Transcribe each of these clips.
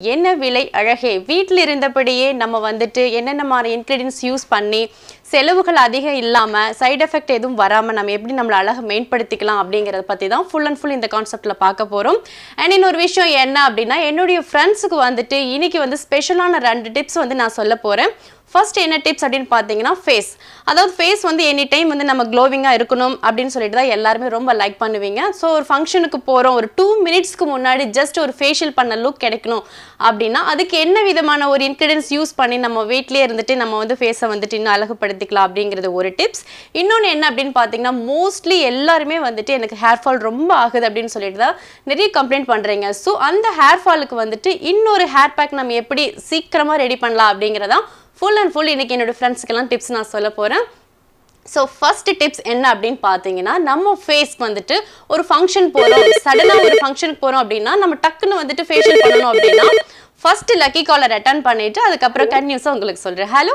என்ன விலை அழகே வீட்டில் இருந்தபடியே நம்ம வந்துட்டு என்னென்ன மாதிரி இன்க்ரீடியன்ஸ் யூஸ் பண்ணி செலவுகள் அதிகம் இல்லாமல் சைடு எஃபெக்ட் எதுவும் வராமல் நம்ம எப்படி நம்மளை அழகை மேம்படுத்திக்கலாம் அப்படிங்கிறத பற்றி தான் ஃபுல் அண்ட் ஃபுல் இந்த கான்செப்ட்டில் பார்க்க போகிறோம் அண்ட் இன்னொரு விஷயம் என்ன அப்படின்னா என்னுடைய ஃப்ரெண்ட்ஸுக்கு வந்துட்டு இன்னைக்கு வந்து ஸ்பெஷலான ரெண்டு டிப்ஸ் வந்து நான் சொல்ல போகிறேன் ஃபர்ஸ்ட் என்ன டிப்ஸ் அப்படின்னு பார்த்தீங்கன்னா ஃபேஸ் அதாவது ஃபேஸ் வந்து எனி டைம் வந்து நம்ம க்ளோவிங்காக இருக்கணும் அப்படின்னு சொல்லிட்டு தான் எல்லாருமே ரொம்ப லைக் பண்ணுவீங்க ஸோ ஒரு ஃபங்க்ஷனுக்கு போகிறோம் ஒரு டூ மினிட்ஸ்க்கு முன்னாடி ஜஸ்ட் ஒரு ஃபேஷியல் பண்ண லுக் கிடைக்கணும் அப்படின்னா அதுக்கு என்ன விதமான ஒரு இன்க்ரீடியன்ஸ் யூஸ் பண்ணி நம்ம வீட்லேயே இருந்துட்டு நம்ம வந்து ஃபேஸை வந்துட்டு இன்னும் அழகுபடுத்திக்கலாம் அப்படிங்கிறது ஒரு டிப்ஸ் இன்னொன்று என்ன அப்படின்னு பார்த்தீங்கன்னா மோஸ்ட்லி எல்லாருமே வந்துட்டு எனக்கு ஹேர் ஃபால் ரொம்ப ஆகுது அப்படின்னு சொல்லிட்டு தான் நிறைய கம்ப்ளைண்ட் பண்ணுறீங்க ஸோ அந்த ஹேர் ஃபாலுக்கு வந்துட்டு இன்னொரு ஹேர் பேக் நம்ம எப்படி சீக்கிரமாக ரெடி பண்ணலாம் அப்படிங்கிறதான் ஃபுல் அண்ட் ஃபுல் இன்னைக்கு என்னோட ஃப்ரெண்ட்ஸ்க்கெல்லாம் டிப்ஸ் நான் சொல்ல போகிறேன் ஸோ ஃபர்ஸ்ட் டிப்ஸ் என்ன அப்படின்னு பார்த்தீங்கன்னா நம்ம ஃபேஸ்க்கு வந்துட்டு ஒரு ஃபங்க்ஷன் போகிறோம் சடனாக ஒரு ஃபங்க்ஷனுக்கு போகிறோம் அப்படின்னா நம்ம டக்குன்னு வந்துட்டு ஃபேஷியல் பண்ணணும் அப்படின்னா ஃபர்ஸ்ட் லக்கி காலர் அட்டன் பண்ணிட்டு அதுக்கப்புறம் கன்யூஸாக உங்களுக்கு சொல்கிறேன் ஹலோ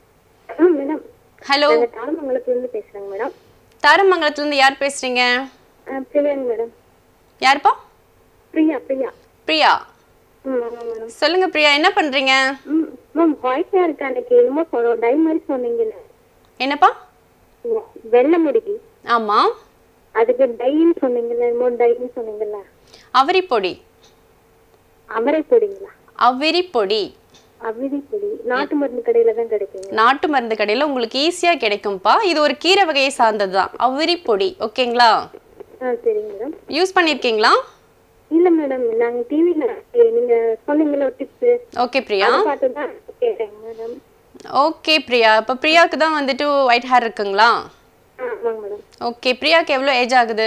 ஆ மேடம் ஹலோ நாங்கள் தாரமங்கலத்துலேருந்து பேசுகிறேங்க மேடம் தாரமங்கலத்துலேருந்து யார் பேசுகிறீங்க ஆ பிரியாங்க மேடம் யாருப்பா பிரியா பிரியா பிரியா ம் ஆமாம் மேடம் சொல்லுங்க பிரியா என்ன பண்ணுறீங்க ம் மேம் ஒயிட் ஹேருக்கு அன்னைக்கு என்னமோ சொன்னோம் டை மாதிரி சொன்னீங்கல்ல என்னப்பா வெ- வெள்ளை முடிக்கு ஆமாம் அதுக்கு டைன்னு சொன்னீங்கல்ல என்னமோ டைன்னு சொன்னீங்கல்ல அவரி பொடி அவரை பொடிங்களா அவிரி பொடி அவிரி பொடி நாட்டு மருந்து கடையில தான் கிடைக்குங்க நாட்டு மருந்து கடையில் உங்களுக்கு ஈஸியாக கிடைக்கும்ப்பா இது ஒரு கீரை வகையை சார்ந்தது தான் அவிரி பொடி ஓகேங்களா ஆ சரிங்க மேடம் யூஸ் பண்ணியிருக்கீங்களா இல்ல மேடம் நாங்க டிவில நீங்க சொன்னீங்கல்ல ஒரு டிப்ஸ் ஓகே பிரியா பார்த்து தான் கேட்டேங்க மேடம் ஓகே பிரியா இப்போ பிரியாவுக்கு தான் வந்துட்டு ஒயிட் ஹேர் இருக்குங்களா ஆ ஆமாங்க மேடம் ஓகே பிரியாவுக்கு எவ்வளோ ஏஜ் ஆகுது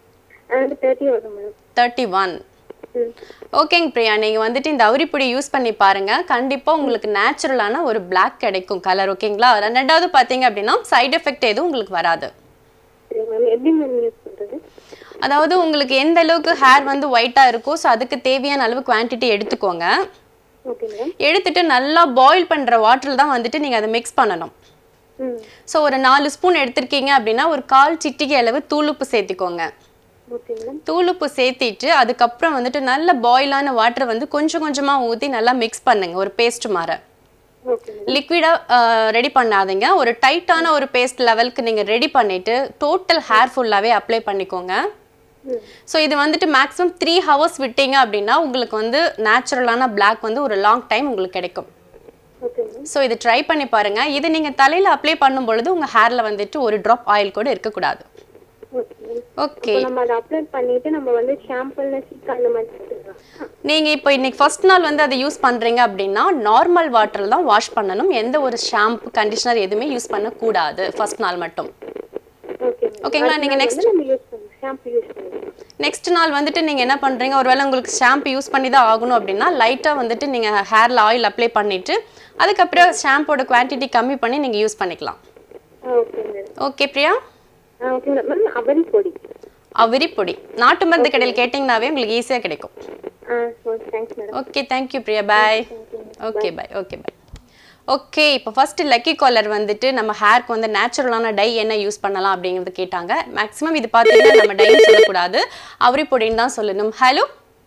அது தேர்ட்டி வரும் மேடம் தேர்ட்டி ஒன் ம் ஓகேங்க பிரியா நீங்கள் வந்துட்டு இந்த அவுரிப்பொடி யூஸ் பண்ணி பாருங்க கண்டிப்பாக உங்களுக்கு நேச்சுரலான ஒரு Black கிடைக்கும் கலர் ஓகேங்களா ரெண்டாவது பார்த்தீங்க அப்படின்னா சைடு எஃபெக்ட் எதுவும் உங்களுக்கு வராது சரி மேம் எப்படி மேம் யூஸ் பண்றது அதாவது உங்களுக்கு எந்த அளவுக்கு ஹேர் வந்து ஒயிட்டாக இருக்கோ ஸோ அதுக்கு தேவையான அளவு குவான்டிட்டி எடுத்துக்கோங்க ஓகே மேடம் எடுத்துட்டு நல்லா பாயில் பண்ணுற வாட்டரில் தான் வந்துட்டு நீங்கள் அதை மிக்ஸ் பண்ணணும் ம் ஸோ ஒரு நாலு ஸ்பூன் எடுத்திருக்கீங்க அப்படின்னா ஒரு கால் சிட்டிகை அளவு தூளுப்பு சேர்த்திக்கோங்க ஓகே மேடம் தூளுப்பு சேர்த்திட்டு அதுக்கப்புறம் வந்துட்டு நல்ல பாயிலான வாட்டரை வந்து கொஞ்சம் கொஞ்சமாக ஊற்றி நல்லா மிக்ஸ் பண்ணுங்க ஒரு பேஸ்ட் மாற ஓகே மேடம் லிக்விடாக ரெடி பண்ணாதீங்க ஒரு டைட்டான ஒரு பேஸ்ட் லெவலுக்கு நீங்கள் ரெடி பண்ணிவிட்டு டோட்டல் ஹேர் ஃபுல்லாகவே அப்ளை பண்ணிக்கோங்க ம் ஸோ இது வந்துட்டு மேக்ஸிமம் த்ரீ ஹவர்ஸ் விட்டீங்க அப்படின்னா உங்களுக்கு வந்து நேச்சுரலான Black வந்து ஒரு லாங் டைம் உங்களுக்கு கிடைக்கும் ஓகே மேம் ஸோ இது ட்ரை பண்ணி பாருங்க இது நீங்கள் தலையில் அப்ளை பண்ணும் பொழுது உங்கள் ஹேரில் வந்துட்டு ஒரு ட்ராப் ஆயில் கூட இருக்கக்கூடாது ஓகே மேம் ஓகே இப்போ நம்ம அதை அப்ளை பண்ணிட்டு நம்ம வந்து ஷாம்புல சிக்கா அந்த மாதிரி எடுத்துக்கலாம் நீங்கள் இப்போ இன்னைக்கு ஃபர்ஸ்ட் நாள் வந்து அதை யூஸ் பண்ணுறீங்க அப்படின்னா நார்மல் வாட்டரில் தான் வாஷ் பண்ணணும் எந்த ஒரு ஷாம்பு கண்டிஷனர் எதுவுமே யூஸ் பண்ணக்கூடாது ஃபர்ஸ்ட் நாள் மட்டும் ஓகே மேம் ஓகேங்களா நீங்கள் நெக்ஸ்ட் வந்து நம்ம யூஸ் பண்ணுவோம் ஷாம்பு யூஸ் பண்ணுவோம் நெக்ஸ்ட் நாள் வந்துட்டு நீங்கள் என்ன பண்ணுறீங்க ஒருவேளை உங்களுக்கு ஷாம்பு யூஸ் பண்ணி தான் ஆகணும் அப்படின்னா லைட்டாக வந்துட்டு நீங்கள் ஹேரில் ஆயில் அப்ளை பண்ணிவிட்டு அதுக்கப்புறம் ஷாம்போட குவான்டிட்டி கம்மி பண்ணி நீங்கள் யூஸ் பண்ணிக்கலாம் ah okay madam okay Priya ah okay madam ma'am அவரி பொடி அவிரி பொடி நாட்டு மருந்து கடையில் கேட்டிங்கனாவே உங்களுக்கு ஈஸியாக கிடைக்கும் ah okay thanks madam okay thank you Priya bye okay bye okay bye okay இப்போ ஃபர்ஸ்ட் லக்கி காலர் வந்துட்டு நம்ம ஹேர்க்கு வந்து நேச்சுரலான டை என்ன யூஸ் பண்ணலாம் அப்படிங்கிறது கேட்டாங்க மேக்ஸிமம் இது பார்த்தீங்கன்னா நம்ம டைன்னு சொல்லக்கூடாது அவரி பொடின்னு தான் சொல்லணும் ஹலோ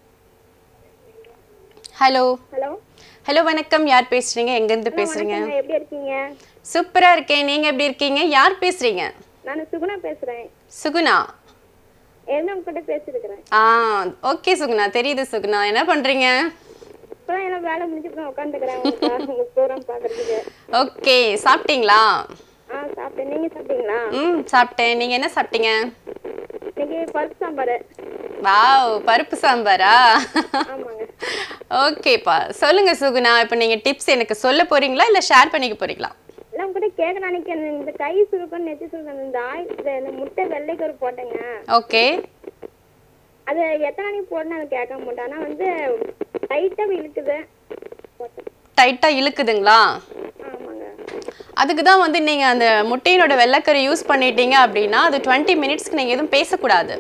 ஹலோ ஹலோ ஹலோ வணக்கம் யார் பேசுறீங்க எங்கேருந்து பேசுறீங்க எப்படி இருக்கீங்க சூப்பரா இருக்கேன் நீங்க எப்படி இருக்கீங்க யார் பேசுறீங்க நான் சுகுணா பேசுறேன் சுகுணா என்ன உங்ககிட்ட பேசிருக்கிறேன் ஆ ஓகே சுகுணா தெரியுது சுகுணா என்ன பண்றீங்க இப்பதான் எல்லாம் வேலை முடிஞ்சு உட்காந்துக்கிறேன் உங்க ப்ரோக்ராம் பாக்குறதுக்கு ஓகே சாப்பிட்டீங்களா ஆ சாப்பிட்டேன் நீங்க சாப்பிட்டீங்களா ம் சாப்பிட்டேன் நீங்க என்ன சாப்பிட்டீங்க இன்னைக்கு பருப்பு சாம்பார் வாவ் பருப்பு சாம்பாரா ஆமாங்க ஓகேப்பா சொல்லுங்க சுகுணா இப்போ நீங்க டிப்ஸ் எனக்கு சொல்ல போறீங்களா இல்ல ஷேர் பண்ணிக்க போறீங்களா இல்லை உங்ககிட்ட கேட்க நினைக்கிறேன் இந்த கை சுருக்கம் நெத்தி சுருக்கம் இந்த ஆயில் இந்த இந்த முட்டை வெள்ளைக்கரு போட்டேங்க ஓகே அது எத்தனை நாளைக்கு போடணும் அதை கேட்க மாட்டேன் ஆனால் வந்து டைட்டாக இழுக்குது போட்டேன் டைட்டா இழுக்குதுங்களா ஆமாங்க அதுக்கு தான் வந்து நீங்க அந்த முட்டையினோட வெள்ளைக்கறி யூஸ் பண்ணிட்டீங்க அப்படின்னா அது டுவெண்ட்டி மினிட்ஸ்க்கு நீங்க எதுவும் பேசக்கூடாது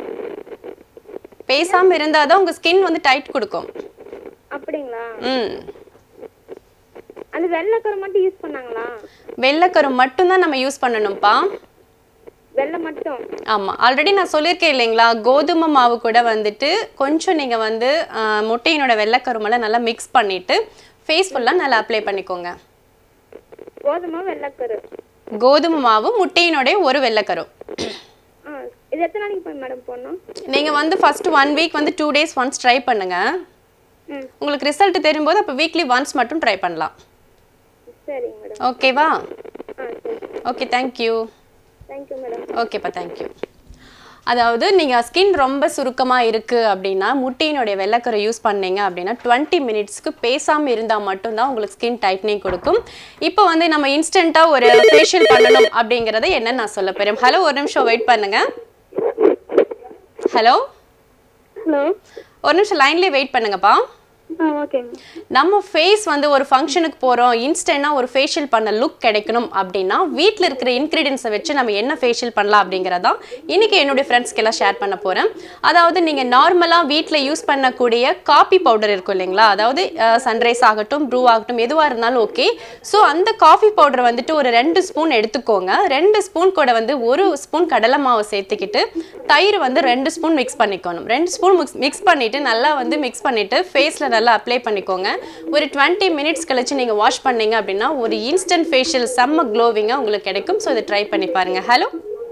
பேசாம இருந்தாதான் உங்க ஸ்கின் வந்து டைட் கொடுக்கும் அப்படிங்களா ம் அந்த வெள்ளைக்கரு மட்டும் யூஸ் பண்ணாங்களா வெள்ளைக்கரு மட்டும்தான் நம்ம யூஸ் பண்ணணும்ப்பா வெள்ளை மட்டும் மட்டும் ஆமாம் ஆல்ரெடி நான் சொல்லியிருக்கேன் இல்லைங்களா கோதுமை மாவு கூட வந்துட்டு கொஞ்சம் நீங்கள் வந்து ஆஹ், முட்டையினோட வெள்ளைக்கருமெல்லாம் நல்லா மிக்ஸ் பண்ணிவிட்டு ஃபேஸ் ஃபுல்லாக நல்லா அப்ளை பண்ணிக்கோங்க கோதுமை வெள்ளைக்கரு கோதுமை மாவு முட்டையினோடைய ஒரு வெள்ளைக்கரு ஆ இது எத்தனை நாளைக்கு போய் மேடம் போடணும் நீங்கள் வந்து ஃபர்ஸ்ட் ஒன் வீக் வந்து டூ டேஸ் ஒன்ஸ் ட்ரை பண்ணுங்கள் ம் உங்களுக்கு ரிசல்ட் தெரியும்போது அப்போ வீக்லி ஒன்ஸ் மட்டும் ட்ரை பண்ணலாம் சரிங்க மேடம் ஓகேவா ஆ சரி ஓகே தேங்க்யூ தேங்க்யூ மேடம் ஓகேப்பா தேங்க்யூ அதாவது நீங்கள் ஸ்கின் ரொம்ப சுருக்கமாக இருக்குது அப்படின்னா முட்டையினுடைய வெள்ளைக்கரை யூஸ் பண்ணீங்க அப்படின்னா டுவெண்ட்டி மினிட்ஸ்க்கு பேசாமல் இருந்தால் மட்டும்தான் உங்களுக்கு ஸ்கின் டைட்னிங் கொடுக்கும் இப்போ வந்து நம்ம இன்ஸ்டண்ட்டாக ஒரு ஃபேஷியல் பண்ணணும் அப்படிங்கிறத என்ன நான் சொல்ல போகிறேன் ஹலோ ஒரு நிமிஷம் வெயிட் பண்ணுங்க ஹலோ ஹலோ ஒரு நிமிஷம் லைன்லேயே வெயிட் பண்ணுங்கப்பா ஆ ஓகேங்க நம்ம ஃபேஸ் வந்து ஒரு ஃபங்க்ஷனுக்கு போகிறோம் இன்ஸ்டன்ட்டாக ஒரு ஃபேஷியல் பண்ண லுக் கிடைக்கணும் அப்படின்னா வீட்டில் இருக்கிற இன்க்ரீடியன்ஸை வச்சு நம்ம என்ன ஃபேஷியல் பண்ணலாம் அப்படிங்கிறதான் இன்னைக்கு என்னுடைய ஃப்ரெண்ட்ஸ்க்கெல்லாம் ஷேர் பண்ண போகிறேன் அதாவது நீங்கள் நார்மலாக வீட்டில் யூஸ் பண்ணக்கூடிய காபி பவுடர் இருக்கும் இல்லைங்களா அதாவது சன்ரைஸ் ஆகட்டும் ப்ரூ ஆகட்டும் எதுவாக இருந்தாலும் ஓகே ஸோ அந்த காஃபி பவுடர் வந்துட்டு ஒரு ரெண்டு ஸ்பூன் எடுத்துக்கோங்க ரெண்டு ஸ்பூன் கூட வந்து ஒரு ஸ்பூன் கடலை மாவு சேர்த்துக்கிட்டு தயிர் வந்து ரெண்டு ஸ்பூன் மிக்ஸ் பண்ணிக்கணும் ரெண்டு ஸ்பூன் மிக்ஸ் மிக்ஸ் பண்ணிவிட்டு நல்லா வந்து மிக்ஸ் பண்ணிவிட்டு ஃபேஸில் நல்லா அப்ளை பண்ணிக்கோங்க ஒரு டுவெண்ட்டி மினிட்ஸ் கழிச்சு நீங்கள் வாஷ் பண்ணீங்க அப்படின்னா ஒரு இன்ஸ்டன்ட் ஃபேஷியல் செம்ம க்ளோவிங்காக உங்களுக்கு கிடைக்கும் ஸோ இதை ட்ரை பண்ணி பாருங்கள் ஹலோ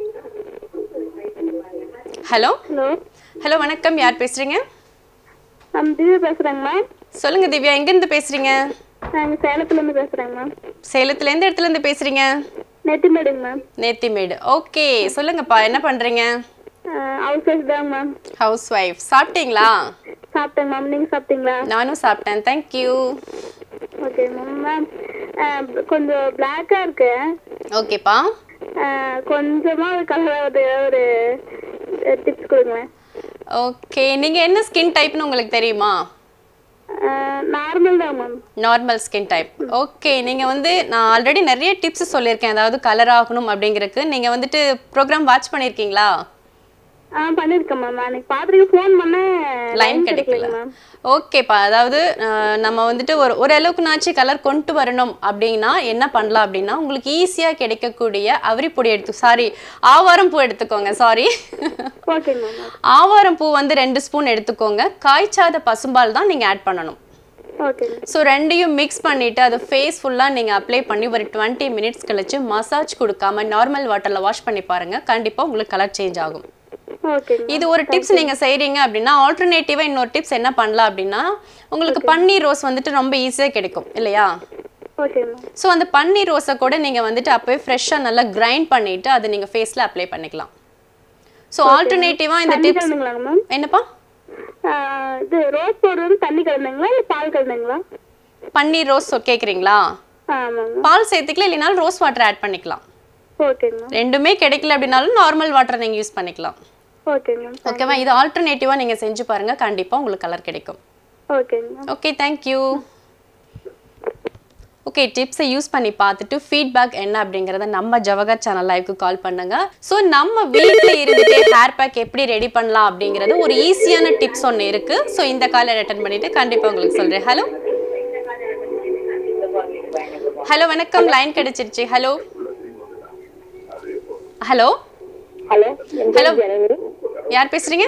ஹலோ ஹலோ ஹலோ வணக்கம் யார் பேசுகிறீங்க மேம் திவ்யா பேசுகிறேங்க மேம் சொல்லுங்கள் திவ்யா எங்கேருந்து பேசுகிறீங்க நாங்கள் சேலத்துலேருந்து பேசுகிறேங்க மேம் சேலத்தில் எந்த இடத்துலேருந்து பேசுகிறீங்க நெட்டிமேடுங்க மேம் நேத்திமேடு ஓகே சொல்லுங்கப்பா என்ன பண்ணுறீங்க ஹவுஸ் ஒய்ஃப் தாங்க மேம் ஹவுஸ் ஒய்ஃப் சாப்பிட்டீங்களா சாப்பிட்டேங்க மேம் நீங்கள் சாப்பிட்டீங்களா நானும் சாப்பிட்டேன் தேங்க்யூ ஓகே மேம் மேம் கொஞ்சம் பிளாக்காக இருக்கு ஓகேப்பா கொஞ்சமாக கலர் ஒரு ஒரு டிப்ஸ் கொடுங்களேன் ஓகே நீங்கள் என்ன ஸ்கின் டைப்னு உங்களுக்கு தெரியுமா நார்மல் தான் ma'am normal skin type okay நீங்கள் வந்து நான் ஆல்ரெடி நிறைய டிப்ஸ் சொல்லியிருக்கேன் அதாவது கலர் ஆகணும் அப்படிங்கிறதுக்கு நீங்கள் வந்துட்டு ப்ரோக்ராம் வாட்ச் பண்ணியிருக்கீங்களா ஆ பண்ணியிருக்கேன் மேம் அன்னைக்கு பார்த்துட்டு ஃபோன் பண்ணேன் லைன் கிடைக்கல மேம் ஓகேப்பா அதாவது அஹ், நம்ம வந்துட்டு ஒரு ஓரளவுக்குனாச்சும் கலர் கொண்டு வரணும் அப்படின்னா என்ன பண்ணலாம் அப்படின்னா உங்களுக்கு ஈஸியாக கிடைக்கக்கூடிய அவரிப்பொடி எடுத்து சாரி ஆவாரம் பூ எடுத்துக்கோங்க சாரி ஓகே மேம் ஆவாரம் பூ வந்து ரெண்டு ஸ்பூன் எடுத்துக்கோங்க காய்ச்சாத பசும்பால் தான் நீங்கள் ஆட் பண்ணணும் ஓகே மேம் ஸோ ரெண்டையும் மிக்ஸ் பண்ணிவிட்டு அதை ஃபேஸ் ஃபுல்லாக நீங்கள் அப்ளை பண்ணி ஒரு டுவெண்ட்டி மினிட்ஸ் கழிச்சு மசாஜ் கொடுக்காம நார்மல் வாட்டரில் வாஷ் பண்ணி பாருங்கள் கண்டிப்பாக உங்களுக்கு கலர் சேஞ்ச் ஆகும் ஓகே இது ஒரு டிப்ஸ் நீங்கள் செய்கிறீங்க அப்படின்னா ஆல்டர்னேட்டிவாக இன்னொரு டிப்ஸ் என்ன பண்ணலாம் அப்படின்னா உங்களுக்கு பன்னீர் ரோஸ் வந்துட்டு ரொம்ப ஈஸியாக கிடைக்கும் இல்லையா ஓகே மேம் ஸோ அந்த பன்னீர் ரோஸை கூட நீங்கள் வந்துட்டு அப்போயே ஃப்ரெஷ்ஷாக நல்லா கிரைண்ட் பண்ணிவிட்டு அதை நீங்கள் ஃபேஸில் அப்ளை பண்ணிக்கலாம் ஸோ ஆல்டர்னேட்டிவாக இந்த தண்ணி டிப்ஸ் கலந்துங்களாங்க மேம் என்னப்பா இது ரோஸ் பவுடர் வந்து தண்ணி கலந்துங்களா இல்லை பால் கலந்துங்களா பன்னீர் ரோஸ் கேட்குறீங்களா ஆமாங்க பால் சேர்த்துக்கலாம் இல்லைனாலும் ரோஸ் வாட்டர் ஆட் பண்ணிக்கலாம் ஓகேங்க மேம் ரெண்டுமே கிடைக்கல அப்படின்னாலும் நார்மல் வாட்டர் நீங்கள் யூஸ் பண்ணிக்கலாம் ஓகேங்க மேம் ஓகேவா இது ஆல்டர்னேட்டிவாக நீங்கள் செஞ்சு பாருங்கள் கண்டிப்பாக உங்களுக்கு கலர் கிடைக்கும் ஓகேங்க மேம் ஓகே தேங்க்யூ ஓகே டிப்ஸை யூஸ் பண்ணி பார்த்துட்டு ஃபீட்பேக் என்ன அப்படிங்கிறத நம்ம ஜவஹர் சேனல் லைவ்க்கு கால் பண்ணுங்க ஸோ நம்ம வீட்டில் இருந்துட்டே ஹேர் பேக் எப்படி ரெடி பண்ணலாம் அப்படிங்கிறது ஒரு ஈஸியான டிப்ஸ் ஒன்று இருக்கு ஸோ இந்த காலை அட்டன் பண்ணிட்டு கண்டிப்பாக உங்களுக்கு சொல்கிறேன் ஹலோ ஹலோ வணக்கம் லைன் கிடைச்சிருச்சு ஹலோ ஹலோ ஹலோ ஹலோ யார் பேசுறீங்க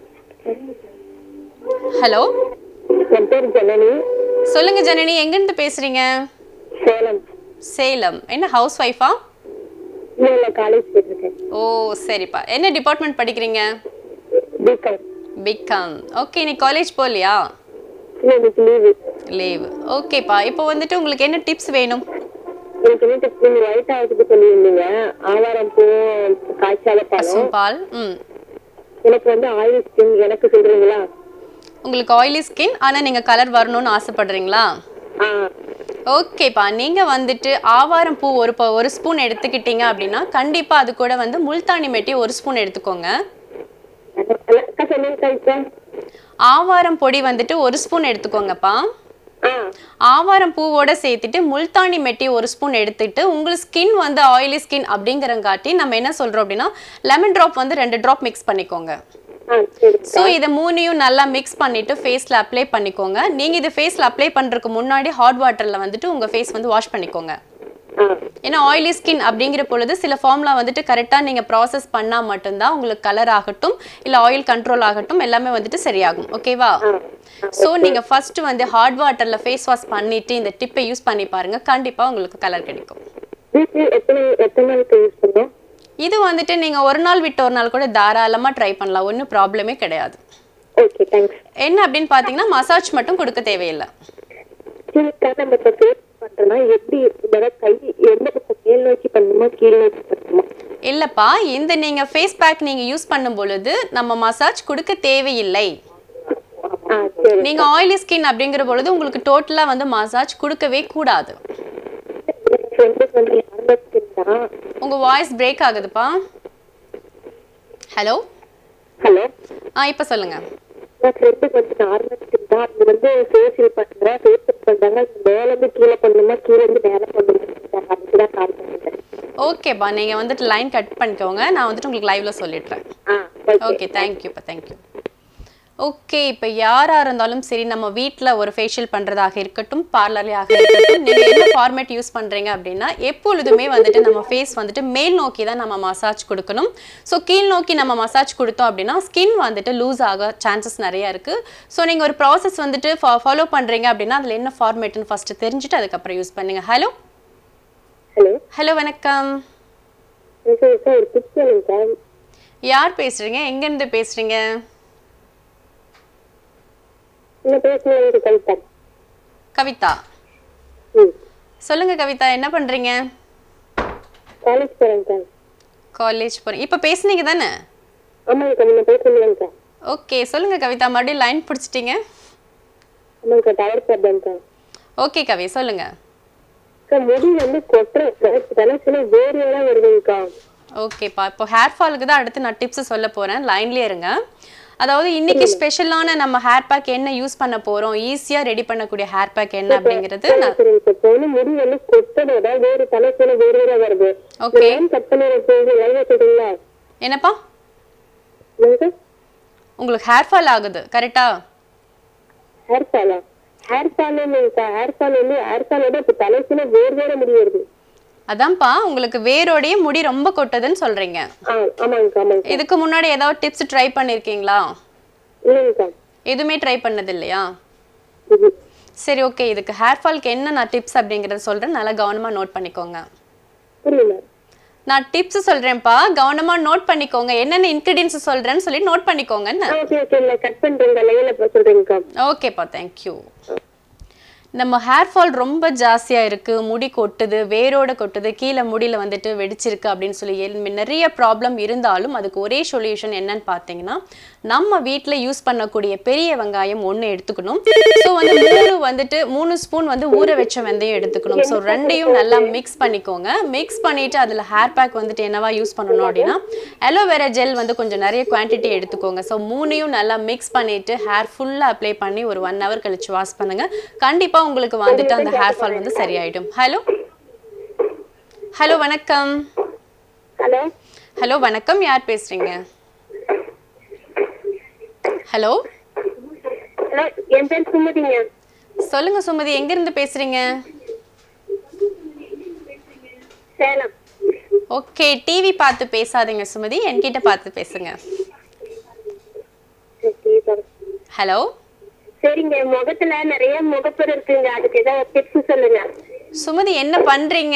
ஹலோ என் பேர் ஜனனி சொல்லுங்க ஜனனி எங்கிருந்து பேசுறீங்க சேலம் சேலம் என்ன ஹவுஸ் ஒய்ஃபா இல்லை இல்லை காலேஜ் போயிட்டுருக்கேன் ஓ சரிப்பா என்ன டிபார்ட்மெண்ட் படிக்கிறீங்க பிகாம் பிகாம் ஓகே நீ காலேஜ் போகலையா இல்லை இன்னைக்கு லீவு லீவ் ஓகேப்பா இப்போ வந்துட்டு உங்களுக்கு என்ன டிப்ஸ் வேணும் எனக்கு என்ன டிப்ஸ் நீங்கள் ஒயிட் ஆகிறதுக்கு சொல்லியிருந்தீங்க ஆவாரம் பூ காய்ச்சால பழம் பசும்பால் ம் எனக்கு வந்து ஆயில் ஸ்கின் எனக்கு சொல்கிறீங்களா உங்களுக்கு ஆயிலி ஸ்கின் ஆனால் நீங்கள் கலர் வரணும்னு ஆசைப்படுறீங்களா ஆ ஓகேப்பா நீங்கள் வந்துட்டு ஆவாரம் பூ ஒரு ப- ஒரு ஸ்பூன் எடுத்துக்கிட்டீங்க அப்படின்னா கண்டிப்பாக அது கூட வந்து முல்தானி மெட்டி ஒரு ஸ்பூன் எடுத்துக்கோங்க அக்கா சொல்லுங்க இப்போ ஆவாரம் பொடி வந்துட்டு ஒரு ஸ்பூன் எடுத்துக்கோங்கப்பா ஆ ஆவாரம் பூவோட சேர்த்துட்டு முல்தானி மெட்டி ஒரு ஸ்பூன் எடுத்துட்டு உங்களுக்கு ஸ்கின் வந்து ஆயிலி ஸ்கின் அப்படிங்கிறங்காட்டி நம்ம என்ன சொல்றோம் அப்படின்னா லெமன் ட்ராப் வந்து ரெண்டு ட்ராப் மிக்ஸ் பண்ணிக்கோங்க ஆ சரி ஸோ இதை மூணையும் நல்லா மிக்ஸ் பண்ணிட்டு ஃபேஸில் அப்ளை பண்ணிக்கோங்க நீங்கள் இது ஃபேஸில் அப்ளை பண்ணுறதுக்கு முன்னாடி ஹாட் வாட்டரில் வந்துட்டு உங்கள் ஃபேஸ் வந்து வாஷ் பண்ணிக்கோங்க ஆ ஏன்னா ஆயிலி ஸ்கின் அப்படிங்கிற பொழுது சில ஃபார்ம்லாம் வந்துட்டு கரெக்டாக நீங்கள் ப்ராசஸ் பண்ணால் மட்டும்தான் உங்களுக்கு கலர் ஆகட்டும் இல்லை ஆயில் கண்ட்ரோல் ஆகட்டும் எல்லாமே வந்துட்டு சரியாகும் ஓகேவா ஸோ நீங்கள் ஃபர்ஸ்ட் வந்து ஹாட் வாட்டரில் ஃபேஸ் வாஷ் பண்ணிட்டு இந்த டிப்பை யூஸ் பண்ணி பாருங்க கண்டிப்பாக உங்களுக்கு கலர் கிடைக்கும் வீக்லி எத்தனை எத்தனை நாளுக்கு யூஸ் பண்ணும் இது வந்துட்டு நீங்கள் ஒரு நாள் விட்டு ஒரு நாள் கூட தாராளமாக ட்ரை பண்ணலாம் ஒன்றும் ப்ராப்ளமே கிடையாது ஓகே தேங்க்ஸ் என்ன அப்படின்னு பார்த்தீங்கன்னா மசாஜ் மட்டும் கொடுக்க தேவையில்லை இதுக்காக நம்ம இப்போ ஃபேஸ் பண்ணுறோம்னா எப்படி இந்த கை எந்த பக்கம் மேல் நோக்கி பண்ணணுமா கீழ் நோக்கி பண்ணணுமா இல்லைப்பா இந்த நீங்கள் ஃபேஸ் பேக் நீங்கள் யூஸ் பண்ணும் பொழுது நம்ம மசாஜ் கொடுக்க தேவையில்லை ஆ சரி நீங்கள் ஆயிலி ஸ்கின் அப்படிங்கிற பொழுது உங்களுக்கு டோட்டலாக வந்து மசாஜ் கொடுக்கவே கூடாது ஃப்ரெண்டுக்கு வந்து நார்மல் ஸ்கின் தான் உங்கள் வாய்ஸ் பிரேக் ஆகுதுப்பா ஹலோ ஹலோ ஆ இப்போ சொல்லுங்கள் என் ஃப்ரெண்டுக்கு வந்து நார்மல் ஸ்கின் தான் அது வந்து ஃபேஷியல் பண்ணுறேன் ஃபேஷியல் பண்ணுறாங்க மேலேருந்து கீழே பண்ணணுமா கீழே இருந்து மேலே பண்ணணுமா அதுக்கு தான் கால் பண்ணிட்டேன் ஓகேப்பா நீங்கள் வந்துட்டு லைன் கட் பண்ணிக்கோங்க நான் வந்துட்டு உங்களுக்கு லைவ்ல சொல்லிடுறேன் ஆ ஓகே ஓகே தேங்க்யூப்பா தேங்க்யூ ஓகே இப்போ யாராக இருந்தாலும் சரி நம்ம வீட்டில் ஒரு ஃபேஷியல் பண்ணுறதாக இருக்கட்டும் பார்லர்லையாக இருக்கட்டும் நீங்கள் என்ன ஃபார்மேட் யூஸ் பண்ணுறீங்க அப்படின்னா எப்பொழுதுமே வந்துட்டு நம்ம ஃபேஸ் வந்துட்டு மேல் நோக்கி தான் நம்ம மசாஜ் கொடுக்கணும் ஸோ கீழ் நோக்கி நம்ம மசாஜ் கொடுத்தோம் அப்படின்னா ஸ்கின் வந்துட்டு லூஸ் ஆக சான்சஸ் நிறைய இருக்குது ஸோ நீங்கள் ஒரு ப்ராசஸ் வந்துட்டு ஃபாலோ பண்ணுறீங்க அப்படின்னா அதில் என்ன ஃபார்மேட்னு ஃபஸ்ட்டு தெரிஞ்சுட்டு அதுக்கப்புறம் யூஸ் பண்ணுங்க ஹலோ ஹலோ ஹலோ வணக்கம் சார் சார் ஒரு டிப்ஸ் வேணும் சார் யார் பேசுகிறீங்க எங்கேருந்து பேசுகிறீங்க இந்த பேசுனது கவிதா கவிதா ம் சொல்லுங்க கவிதா என்ன பண்றீங்க காலேஜ் போகிறேன் சார் காலேஜ் போறீங்க இப்போ பேசுனீங்க தானே ஆமாங்க சார் நீங்கள் பேசுனீங்க சார் ஓகே சொல்லுங்க கவிதா மறுபடியும் லைன் பிடிச்சிட்டீங்க ஆமாங்க sir tower problem sir okay Kavi சொல்லுங்க சார் முடி வந்து கொட்டுறேன் சார் தலைச்சுனா வேர்வையெல்லாம் வருதுங்கக்கா ஓகேப்பா இப்போ ஹேர் ஃபாலுக்கு தான் அடுத்து நான் டிப்ஸ் சொல்ல போறேன் லைன்லயே இருங்க அதாவது இன்னைக்கு ஸ்பெஷலான நம்ம ஹேர் பேக் என்ன யூஸ் பண்ண போறோம் ஈஸியா ரெடி பண்ணக்கூடிய ஹேர் பேக் என்ன அப்படிங்கிறது நான் சரிங்க சார் இப்போ வந்து முடி வந்து கொட்டணும் அதாவது வேறு தலைச்சுனா வேர்வையாக வருது ஓகே லைன் கட் பண்ணி வச்சு லைனாக சொல்றீங்களா என்னப்பா என்னங்க சார் உங்களுக்கு ஹேர் ஃபால் ஆகுது கரெக்டா ஹேர் ஃபாலா hair fall sir hair fall வந்து ஹேர் ஃபாலோட இப்போ தலைச்சுனா வேர் வேற முடி வருது அதான்ப்பா உங்களுக்கு வேரோடைய முடி ரொம்ப கொட்டுதுன்னு சொல்றீங்க ஆ ஆமாங்கக்கா ஆமாங்க இதுக்கு முன்னாடி ஏதாவது டிப்ஸ் ட்ரை பண்ணிருக்கீங்களா இல்லைங்கக்கா எதுவுமே ட்ரை பண்ணது இல்லையா இது சரி ஓகே இதுக்கு ஹேர் ஃபால்க்கு என்ன நான் டிப்ஸ் அப்படிங்கறத சொல்றேன் நல்லா கவனமா நோட் பண்ணிக்கோங்க புரியல நான் டிப்ஸ் சொல்றேன்ப்பா கவனமா நோட் பண்ணிக்கோங்க என்னென்ன இன்கிரீடியன்ஸ் சொல்றேன்னு சொல்லி நோட் பண்ணிக்கோங்கன்னு ஓகே ஓகே இல்லை கட் பண்ணுறேங்க லைனில் இப்போ சொல்கிறேங்கக்கா ஓகேப்பா தேங்க்யூ நம்ம ஹேர் ஃபால் ரொம்ப ஜாஸ்தியாக இருக்குது முடி கொட்டுது வேரோட கொட்டுது கீழே முடியில் வந்துட்டு வெடிச்சிருக்கு அப்படின்னு சொல்லி எல்- நிறைய ப்ராப்ளம் இருந்தாலும் அதுக்கு ஒரே சொல்யூஷன் என்னன்னு பார்த்தீங்கன்னா நம்ம வீட்டில் யூஸ் பண்ணக்கூடிய பெரிய வெங்காயம் ஒன்று எடுத்துக்கணும் ஸோ வந்து மூணு வந்துட்டு மூணு ஸ்பூன் வந்து ஊற வச்ச வெந்தயம் எடுத்துக்கணும் ஸோ ரெண்டையும் நல்லா மிக்ஸ் பண்ணிக்கோங்க மிக்ஸ் பண்ணிட்டு அதில் ஹேர் பேக் வந்துட்டு என்னவா யூஸ் பண்ணணும் அப்படின்னா அலோவேரா ஜெல் வந்து கொஞ்சம் நிறைய குவான்டிட்டி எடுத்துக்கோங்க ஸோ மூணையும் நல்லா மிக்ஸ் பண்ணிட்டு ஹேர் ஃபுல்லாக அப்ளை பண்ணி ஒரு ஒன் ஹவர் கழிச்சு வாஷ் பண்ணுங்க கண்டிப்பா உங்களுக்கு வந்துட்டு அந்த ஹேர் ஃபால் வந்து சரியாயிடும் ஹலோ ஹலோ வணக்கம் ஹலோ ஹலோ வணக்கம் யார் பேசுறீங்க ஹலோ ஹலோ என் பேர் சுமதிங்க சொல்லுங்க சுமதி எங்க இருந்து பேசுறீங்க சேலம் ஓகே டிவி பார்த்து பேசாதீங்க சுமதி என்கிட்ட பார்த்து பேசுங்க ஓகே சார் ஹலோ சரிங்க முகத்துல நிறைய முகப்பரு இருக்குங்க அதுக்கு ஏதாவது டிப்ஸ் சொல்லுங்க சுமதி என்ன பண்றீங்க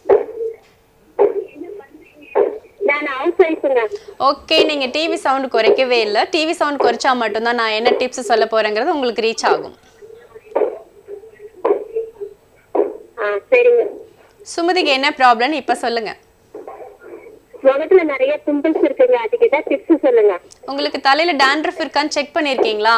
நான் ஹவுஸ் ஒய்ஃபுங்க ஓகே நீங்க டிவி சவுண்ட் குறைக்கவே இல்லை டிவி சவுண்ட் குறைச்சா மட்டும்தான் நான் என்ன டிப்ஸ் சொல்ல போறேங்கிறது உங்களுக்கு ரீச் ஆகும் ஆ சரிங்க சுமதிக்கு என்ன ப்ராப்ளம் இப்ப சொல்லுங்க முகத்துல நிறைய பிம்பிள்ஸ் இருக்குங்க அதுக்கு ஏதாவது டிப்ஸ் சொல்லுங்க உங்களுக்கு தலையில டேண்ட்ரஃப் இருக்கான்னு செக் பண்ணிருக்கீங்களா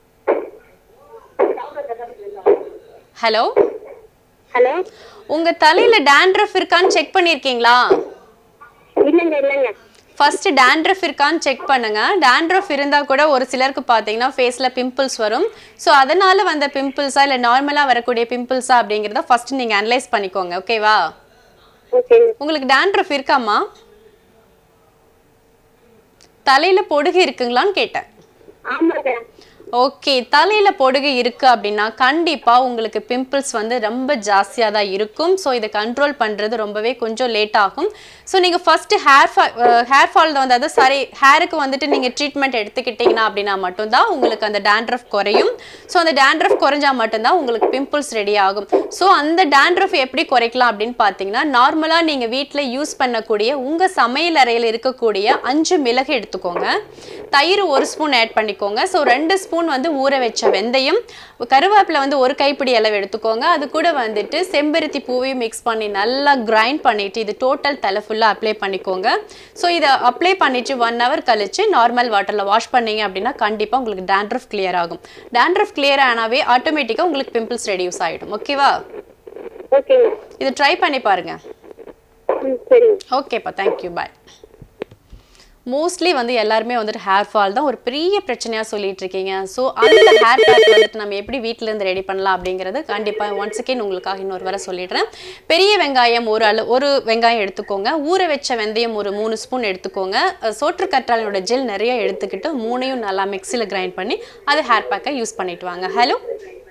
ஹலோ ஹலோ உங்க தலையில டேண்ட்ரஃப் இருக்கான்னு செக் பண்ணிருக்கீங்களா இல்லைங்க இல்லைங்க ஃபர்ஸ்ட் டேண்ட்ரஃப் இருக்கான்னு செக் பண்ணுங்க டேண்ட்ரஃப் இருந்தா கூட ஒரு சிலருக்கு பார்த்தீங்கன்னா ஃபேஸ்ல பிம்பிள்ஸ் வரும் ஸோ அதனால வந்த பிம்பிள்ஸா இல்லை நார்மலா வரக்கூடிய பிம்பிள்ஸா அப்படிங்கிறத ஃபர்ஸ்ட் நீங்க அனலைஸ் பண்ணிக்கோங்க ஓகேவா ஓகேங்க உங்களுக்கு டேண்ட்ரஃப் இருக்காமா தலையில பொடுகு இருக்குங்களான்னு கேட்டேன் ஆமாங்க ஓகே தலையில பொடுகு இருக்கு அப்படின்னா கண்டிப்பா உங்களுக்கு பிம்பிள்ஸ் வந்து ரொம்ப ஜாஸ்தியாக தான் இருக்கும் ஸோ இதை கண்ட்ரோல் பண்றது ரொம்பவே கொஞ்சம் லேட் ஆகும் ஸோ நீங்க ஃபர்ஸ்ட் ஹேர் ஹேர் ஃபால் வந்து அதாவது சாரி ஹேருக்கு வந்துட்டு நீங்க ட்ரீட்மெண்ட் எடுத்துக்கிட்டீங்கன்னா அப்படின்னா மட்டும்தான் உங்களுக்கு அந்த டேண்ட்ரஃப் குறையும் ஸோ அந்த டேண்ட்ரஃப் குறைஞ்சா மட்டும்தான் உங்களுக்கு பிம்பிள்ஸ் ரெடி ஆகும் ஸோ அந்த டேண்ட்ரஃப் எப்படி குறைக்கலாம் அப்படின்னு பார்த்தீங்கன்னா நார்மலாக நீங்கள் வீட்டில் யூஸ் பண்ணக்கூடிய உங்கள் சமையல் அறையில் இருக்கக்கூடிய அஞ்சு மிளகு எடுத்துக்கோங்க தயிர் ஒரு ஸ்பூன் ஆட் பண்ணிக்கோங்க ஸோ ரெண்டு ஸ்பூன் வந்து ஊற வச்ச வெந்தயம் கருவேப்பிலை வந்து ஒரு கைப்பிடி அளவு எடுத்துக்கோங்க அது கூட வந்துட்டு செம்பருத்தி பூவையும் மிக்ஸ் பண்ணி நல்லா கிரைண்ட் பண்ணிட்டு இது டோட்டல் தலை ஃபுல்லாக அப்ளை பண்ணிக்கோங்க ஸோ இதை அப்ளை பண்ணிட்டு ஒன் ஹவர் கழிச்சு நார்மல் வாட்டரில் வாஷ் பண்ணீங்க அப்படின்னா கண்டிப்பாக உங்களுக்கு டேண்ட்ரஃப் கிளியர் ஆகும் டேண்ட்ரஃப் கிளியர் ஆனாவே ஆட்டோமேட்டிக்காக உங்களுக்கு பிம்பிள்ஸ் ரெடியூஸ் ஆகிடும் ஓகேவா ஓகேங்க இது ட்ரை பண்ணி பாருங்க ம் சரிங்க ஓகேப்பா தேங்க்யூ பாய் மோஸ்ட்லி வந்து எல்லாருமே வந்துட்டு ஹேர் ஃபால் தான் ஒரு பெரிய பிரச்சனையாக சொல்லிட்டு இருக்கீங்க ஸோ அந்த ஹேர் பேக் வந்துட்டு நம்ம எப்படி வீட்டில இருந்து ரெடி பண்ணலாம் அப்படிங்கிறது கண்டிப்பாக ஒன்ஸ் அகேன் உங்களுக்காக இன்னொரு வர சொல்லிடுறேன் பெரிய வெங்காயம் ஒரு அளவு ஒரு வெங்காயம் எடுத்துக்கோங்க ஊற வச்ச வெந்தயம் ஒரு மூணு ஸ்பூன் எடுத்துக்கோங்க அஹ் சோற்று கற்றாழையோட ஜெல் நிறைய எடுத்துக்கிட்டு மூணையும் நல்லா மிக்சியில் கிரைண்ட் பண்ணி அது ஹேர் பேக்கை யூஸ் பண்ணிட்டு வாங்க ஹலோ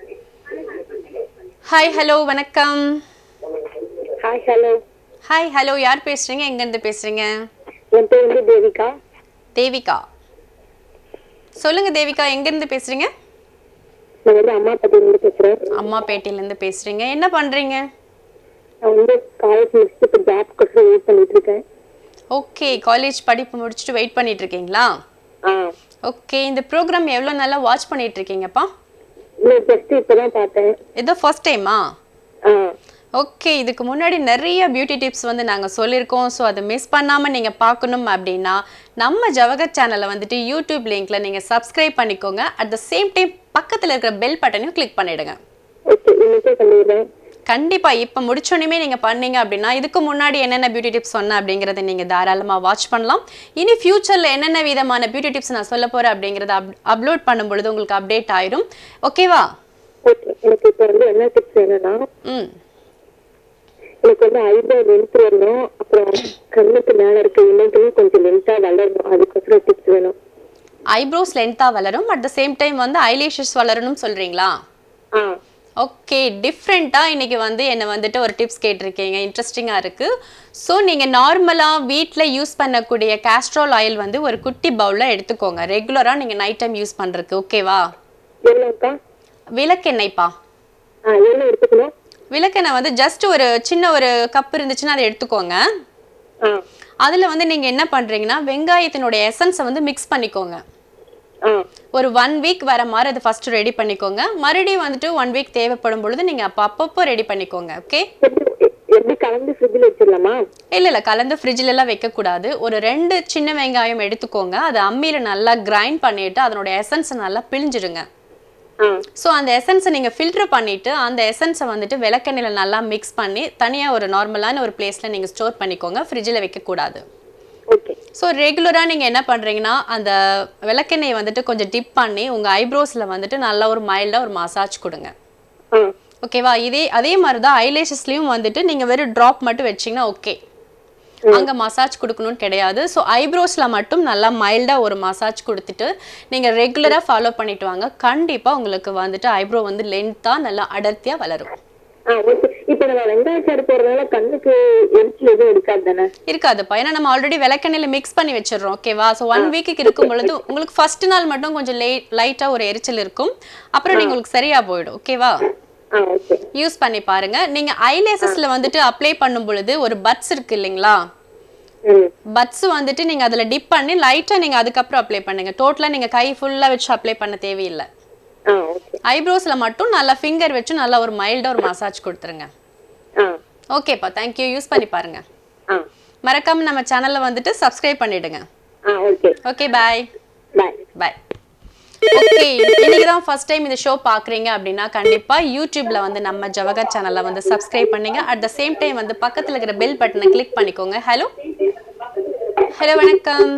ஹாய் ஹலோ வணக்கம் ஹாய் ஹலோ ஹாய் ஹலோ யார் பேசுறீங்க எங்கேருந்து பேசுறீங்க என் பேர் வந்து தேவிகா தேவிகா சொல்லுங்க தேவிகா எங்கேருந்து பேசுறீங்க நான் வந்து அம்மா பத்தியிலிருந்து பேசுறேன் அம்மா பேட்டையிலேருந்து பேசுறீங்க என்ன பண்றீங்க நான் வந்து காலேஜ் முடிச்சுட்டு இப்போ ஜாப் கொசரம் வெயிட் பண்ணிட்டு இருக்கேன் ஓகே காலேஜ் படிப்பு முடிச்சுட்டு வெயிட் பண்ணிட்டு இருக்கீங்களா ஆ ஓகே இந்த ப்ரோக்ராம் எவ்வளோ நல்லா வாட்ச் பண்ணிட்டு இருக்கீங்கப்பா இல்லை ஜஸ்ட் இப்பதான் பார்த்தேன் இதோ ஃபர்ஸ்ட் டைமா ஆ ஓகே இதுக்கு முன்னாடி நிறைய பியூட்டி டிப்ஸ் வந்து நாங்கள் சொல்லியிருக்கோம் ஸோ அதை மிஸ் பண்ணாமல் நீங்கள் பார்க்கணும் அப்படின்னா நம்ம ஜவகத் சேனலை வந்துட்டு யூடியூப் லிங்க்ல நீங்கள் சப்ஸ்கிரைப் பண்ணிக்கோங்க அட் த சேம் டைம் பக்கத்தில் இருக்கிற பெல் பட்டனையும் கிளிக் பண்ணிடுங்க ஓகே இன்னைக்கே பண்ணிடுறேன் கண்டிப்பா இப்போ முடிச்சோனையுமே நீங்க பண்ணீங்க அப்படின்னா இதுக்கு முன்னாடி என்னென்ன பியூட்டி டிப்ஸ் சொன்னேன் அப்படிங்கறத நீங்க தாராளமா வாட்ச் பண்ணலாம் இனி ஃபியூச்சர்ல என்னென்ன விதமான பியூட்டி டிப்ஸ் நான் சொல்ல போறேன் அப்படிங்கறத அப்லோட் பண்ணும் பொழுது உங்களுக்கு அப்டேட் ஆயிரும் ஓகேவா ஓகே எனக்கு இப்போ வந்து என்ன டிப்ஸ் வேணும்னா ம் எனக்கு வந்து ஐப்ரோ லென்த் வரணும் அப்புறம் கண்ணுக்கு மேல இருக்க இமைகளும் கொஞ்சம் லென்த்தா வளரணும் அதுக்கப்புறம் டிப்ஸ் வேணும் ஐப்ரோஸ் லென்த்தாக வளரும் அட் த சேம் டைம் வந்து ஐலேஷஸ் வளரணும்னு சொல்றீங்களா ஆ ஓகே டிஃப்ரெண்ட்டாக இன்னைக்கு வந்து என்னை வந்துட்டு ஒரு டிப்ஸ் கேட்டிருக்கீங்க இன்ட்ரெஸ்டிங்காக இருக்குது ஸோ நீங்கள் நார்மலாக வீட்டில் யூஸ் பண்ணக்கூடிய கேஸ்ட்ரால் ஆயில் வந்து ஒரு குட்டி பவுலில் எடுத்துக்கோங்க ரெகுலராக நீங்கள் நைட் டைம் யூஸ் பண்ணுறதுக்கு ஓகேவா எவ்வளோக்கா விளக்கெண்ணெய்ப்பா ஆ எவ்வளோ எடுத்துக்கணும் விளக்கெண்ணெய் வந்து ஜஸ்ட் ஒரு சின்ன ஒரு கப் இருந்துச்சுன்னா அதை எடுத்துக்கோங்க ஆ அதில் வந்து நீங்கள் என்ன பண்ணுறீங்கன்னா வெங்காயத்தினுடைய எசன்ஸை வந்து மிக்ஸ் பண்ணிக்கோங்க ஆ ஒரு ஒன் வீக் வர மாதிரி அதை ஃபஸ்ட்டு ரெடி பண்ணிக்கோங்க மறுபடியும் வந்துட்டு ஒன் வீக் தேவைப்படும் பொழுது நீங்கள் அப்போ அப்பப்போ ரெடி பண்ணிக்கோங்க ஓகே எப்படி எப்படி கலந்து ஃப்ரிட்ஜில் வச்சிடலாமா இல்லை இல்லை கலந்து ஃப்ரிட்ஜில் எல்லாம் வைக்கக்கூடாது ஒரு ரெண்டு சின்ன வெங்காயம் எடுத்துக்கோங்க அதை அம்மியில் நல்லா கிரைண்ட் பண்ணிட்டு அதனோட எசன்ஸை நல்லா பிழிஞ்சிடுங்க ஆ ஸோ அந்த எசன்ஸை நீங்கள் ஃபில்டர் பண்ணிவிட்டு அந்த எசன்ஸை வந்துட்டு விளக்கெண்ணெயில் நல்லா மிக்ஸ் பண்ணி தனியாக ஒரு நார்மலான ஒரு பிளேஸில் நீங்கள் ஸ்டோர் பண்ணிக்கோங்க ஃப்ரிட்ஜில் வைக்கக்கூடாது ஓகே ஸோ ரெகுலராக நீங்கள் என்ன பண்ணுறீங்கன்னா அந்த விளக்கெண்ணெயை வந்துட்டு கொஞ்சம் டிப் பண்ணி உங்கள் ஐப்ரோஸில் வந்துட்டு நல்லா ஒரு மைல்டாக ஒரு மசாஜ் கொடுங்க ஆ ஓகேவா இதே அதே மாதிரி தான் ஐலேஷஸ்லேயும் வந்துட்டு நீங்கள் வெறும் ட்ராப் மட்டும் வச்சிங்கன்னா ஓகே அங்கே மசாஜ் கொடுக்கணும்னு கிடையாது ஸோ ஐப்ரோஸில் மட்டும் நல்லா மைல்டாக ஒரு மசாஜ் கொடுத்துட்டு நீங்கள் ரெகுலராக ஃபாலோ பண்ணிட்டு வாங்க கண்டிப்பாக உங்களுக்கு வந்துட்டு ஐப்ரோ வந்து லென்த்தாக நல்லா அடர்த்தியாக வளரும் ஆ ஓகே இப்போ நம்ம வெங்காய சாறு போடுறதுனால கண்ணுக்கு எரிச்சல் எதுவும் எடுக்காது தானே இருக்காதுப்பா ஏன்னா நம்ம ஆல்ரெடி விளக்கெண்ணெயில் மிக்ஸ் பண்ணி வச்சிடுறோம் ஓகேவா ஸோ ஒன் வீக்குக்கு இருக்கும் பொழுது உங்களுக்கு ஃபர்ஸ்ட் நாள் மட்டும் கொஞ்சம் லே லைட்டாக ஒரு எரிச்சல் இருக்கும் அப்புறம் நீங்க உங்களுக்கு சரியா போயிடும் ஓகேவா ஆ ஓகே யூஸ் பண்ணி பாருங்க நீங்க ஐலேசஸ்ல வந்துட்டு அப்ளை பண்ணும் பொழுது ஒரு பட்ஸ் இருக்கு இல்லைங்களா ம் பட்ஸ் வந்துட்டு நீங்க அதுல டிப் பண்ணி லைட்டா நீங்க அதுக்கப்புறம் அப்ளை பண்ணுங்க டோட்டலா நீங்க கை ஃபுல்லா வச்சு அப்ளை பண்ண தேவையில்லை ஆ ஓகே ஐப்ரோஸ்ல மட்டும் நல்லா ஃபிங்கர் வச்சு நல்லா ஒரு மைல்டா ஒரு மசாஜ் கொடுத்துருங்க ஆ ஓகேப்பா தேங்க்யூ யூஸ் பண்ணி பாருங்க ஆ மறக்காம நம்ம சேனலை வந்துட்டு சப்ஸ்கிரைப் பண்ணிடுங்க ஆ okay okay bye bye bye okay இன்னைக்கு தான் ஃபர்ஸ்ட் டைம் இந்த ஷோ பார்க்குறீங்க அப்படின்னா கண்டிப்பாக யூடியூப்ல வந்து நம்ம ஜவகர் சேனலை வந்து சப்ஸ்கிரைப் பண்ணுங்க அட் த சேம் டைம் வந்து பக்கத்தில் இருக்கிற பெல் பட்டனை கிளிக் பண்ணிக்கோங்க ஹலோ ஹலோ வணக்கம்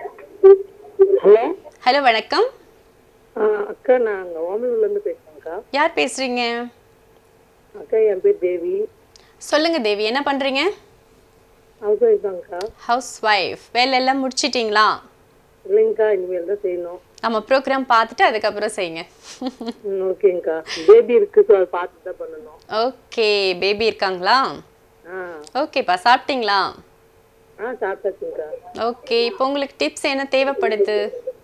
ஹலோ ஹலோ வணக்கம் அக்கா நான் அங்கே ஓமலூர்லேருந்து பேசுகிறேன்க்கா யார் பேசுறீங்க அக்கா என் பேர் தேவி சொல்லுங்க தேவி என்ன பண்றீங்க ஹவுஸ் ஒய்ஃப் தான்க்கா ஹவுஸ் ஒய்ஃப் வேலை எல்லாம் முடிச்சிட்டீங்களா இல்லைங்கக்கா இனிமேல் தான் செய்யணும் நம்ம ப்ரோக்ராம் பார்த்துட்டு அதுக்கப்புறம் செய்யுங்க ம் ஓகேங்கக்கா பேபி இருக்கு ஸோ அதை பார்த்து தான் பண்ணணும் ஓகே பேபி இருக்காங்களா ஆ ஓகேப்பா சாப்பிட்டீங்களா ஆ சாப்பிட்டாச்சுங்கக்கா ஓகே இப்போ உங்களுக்கு டிப்ஸ் என்ன தேவைப்படுது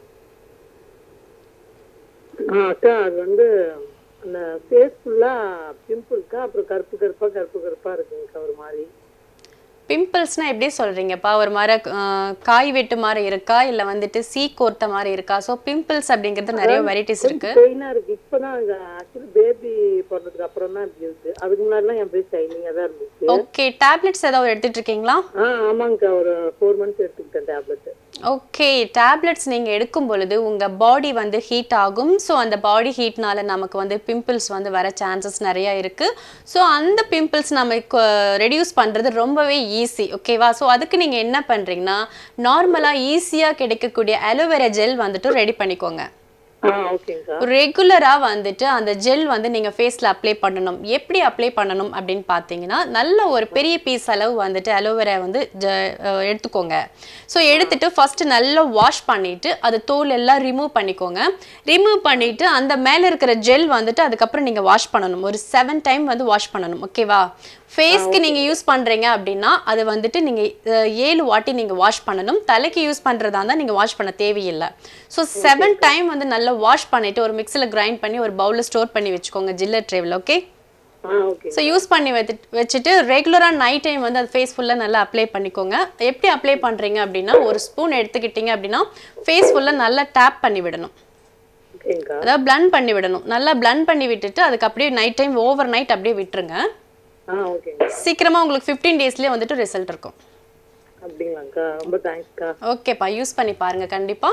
ஆ அக்கா அது வந்து அந்த ஃபேஸ் ஃபுல்லா பிம்பிள்க்கா அப்புறம் கருப்பு கருப்பா கருப்பு கருப்பா இருக்குங்கக்கா ஒரு மாதிரி பிம்பிள்ஸ்னா எப்படி சொல்றீங்கப்பா ஒரு மாதிரி அஹ், காய் வெட்டு மாதிரி இருக்கா இல்ல வந்துட்டு சீ கோர்த்த மாதிரி இருக்கா ஸோ பிம்பிள்ஸ் அப்படிங்கிறது நிறைய வெரைட்டிஸ் இருக்கு பெயினா இருக்கு இப்பதான் ஆக்சுவலி பேபி பிறந்ததுக்கு அப்புறம் தான் இப்படி இருக்கு அதுக்கு முன்னாடிலாம் என் ஃபேஸ் ஷைனிங்கா தான் இருந்துச்சு ஓகே டேப்லெட்ஸ் ஏதாவது எடுத்துட்டு இருக்கீங்களா ஆ ஆமாங்கக்கா ஒரு ஃபோர் மந்த்ஸ் எடுத்துக்கிட்டேன் டேப்லெட் ஓகே டேப்லெட்ஸ் நீங்கள் எடுக்கும் பொழுது உங்கள் பாடி வந்து ஹீட் ஆகும் ஸோ அந்த பாடி ஹீட்னால நமக்கு வந்து பிம்பிள்ஸ் வந்து வர சான்சஸ் நிறையா இருக்குது ஸோ அந்த பிம்பிள்ஸ் நம்ம ரெடியூஸ் பண்ணுறது ரொம்பவே ஈஸி ஓகேவா ஸோ அதுக்கு நீங்கள் என்ன பண்ணுறீங்கன்னா நார்மலாக ஈஸியாக கிடைக்கக்கூடிய அலோவேரா ஜெல் வந்துட்டு ரெடி பண்ணிக்கோங்க ஆ ஓகேங்கக்கா ரெகுலராக வந்துட்டு அந்த ஜெல் வந்து நீங்கள் ஃபேஸில் அப்ளை பண்ணணும் எப்படி அப்ளை பண்ணணும் அப்படின்னு பார்த்தீங்கன்னா நல்ல ஒரு பெரிய பீஸ் அளவு வந்துட்டு அலோவேரா வந்து ஜ அஹ் எடுத்துக்கோங்க ஸோ எடுத்துட்டு ஃபஸ்ட்டு நல்லா வாஷ் பண்ணிவிட்டு அது தோல் எல்லாம் ரிமூவ் பண்ணிக்கோங்க ரிமூவ் பண்ணிவிட்டு அந்த மேலே இருக்கிற ஜெல் வந்துட்டு அதுக்கப்புறம் நீங்கள் வாஷ் பண்ணணும் ஒரு செவன் டைம் வந்து வாஷ் பண்ணணும் ஓகேவா ஃபேஸ்க்கு நீங்கள் யூஸ் பண்ணுறீங்க அப்படின்னா அது வந்துட்டு நீங்கள் ஏழு வாட்டி நீங்கள் வாஷ் பண்ணணும் தலைக்கு யூஸ் பண்ணுறதா இருந்தால் நீங்கள் வாஷ் பண்ண தேவையில்லை ஸோ செவன் டைம் வந்து நல்லா வாஷ் பண்ணிவிட்டு ஒரு மிக்ஸியில் கிரைண்ட் பண்ணி ஒரு பவுலில் ஸ்டோர் பண்ணி வச்சுக்கோங்க ஜில்லர் ட்ரேவில் ஓகே ஆ ஓகே ஸோ யூஸ் பண்ணி வச்சுட்டு வச்சுட்டு ரெகுலராக நைட் டைம் வந்து அது ஃபேஸ் ஃபுல்லாக நல்லா அப்ளை பண்ணிக்கோங்க எப்படி அப்ளை பண்ணுறீங்க அப்படின்னா ஒரு ஸ்பூன் எடுத்துக்கிட்டீங்க அப்படின்னா ஃபேஸ் ஃபுல்லாக நல்லா டேப் பண்ணி விடணும் ஓகேங்கக்கா அதாவது blend பண்ணி விடணும் நல்லா blend பண்ணி விட்டுட்டு அதுக்கு அப்படியே நைட் டைம் ஓவர் நைட் அப்படியே விட்டுருங்க ஆ ஓகேங்க சீக்கிரமாக உங்களுக்கு ஃபிஃப்டீன் டேஸ்லேயே வந்துட்டு ரிசல்ட் இருக்கும் அப்படிங்களாக்கா ரொம்ப தேங்க்ஸ்க்கா ஓகேப்பா யூஸ் பண்ணி பாருங்க கண்டிப்பா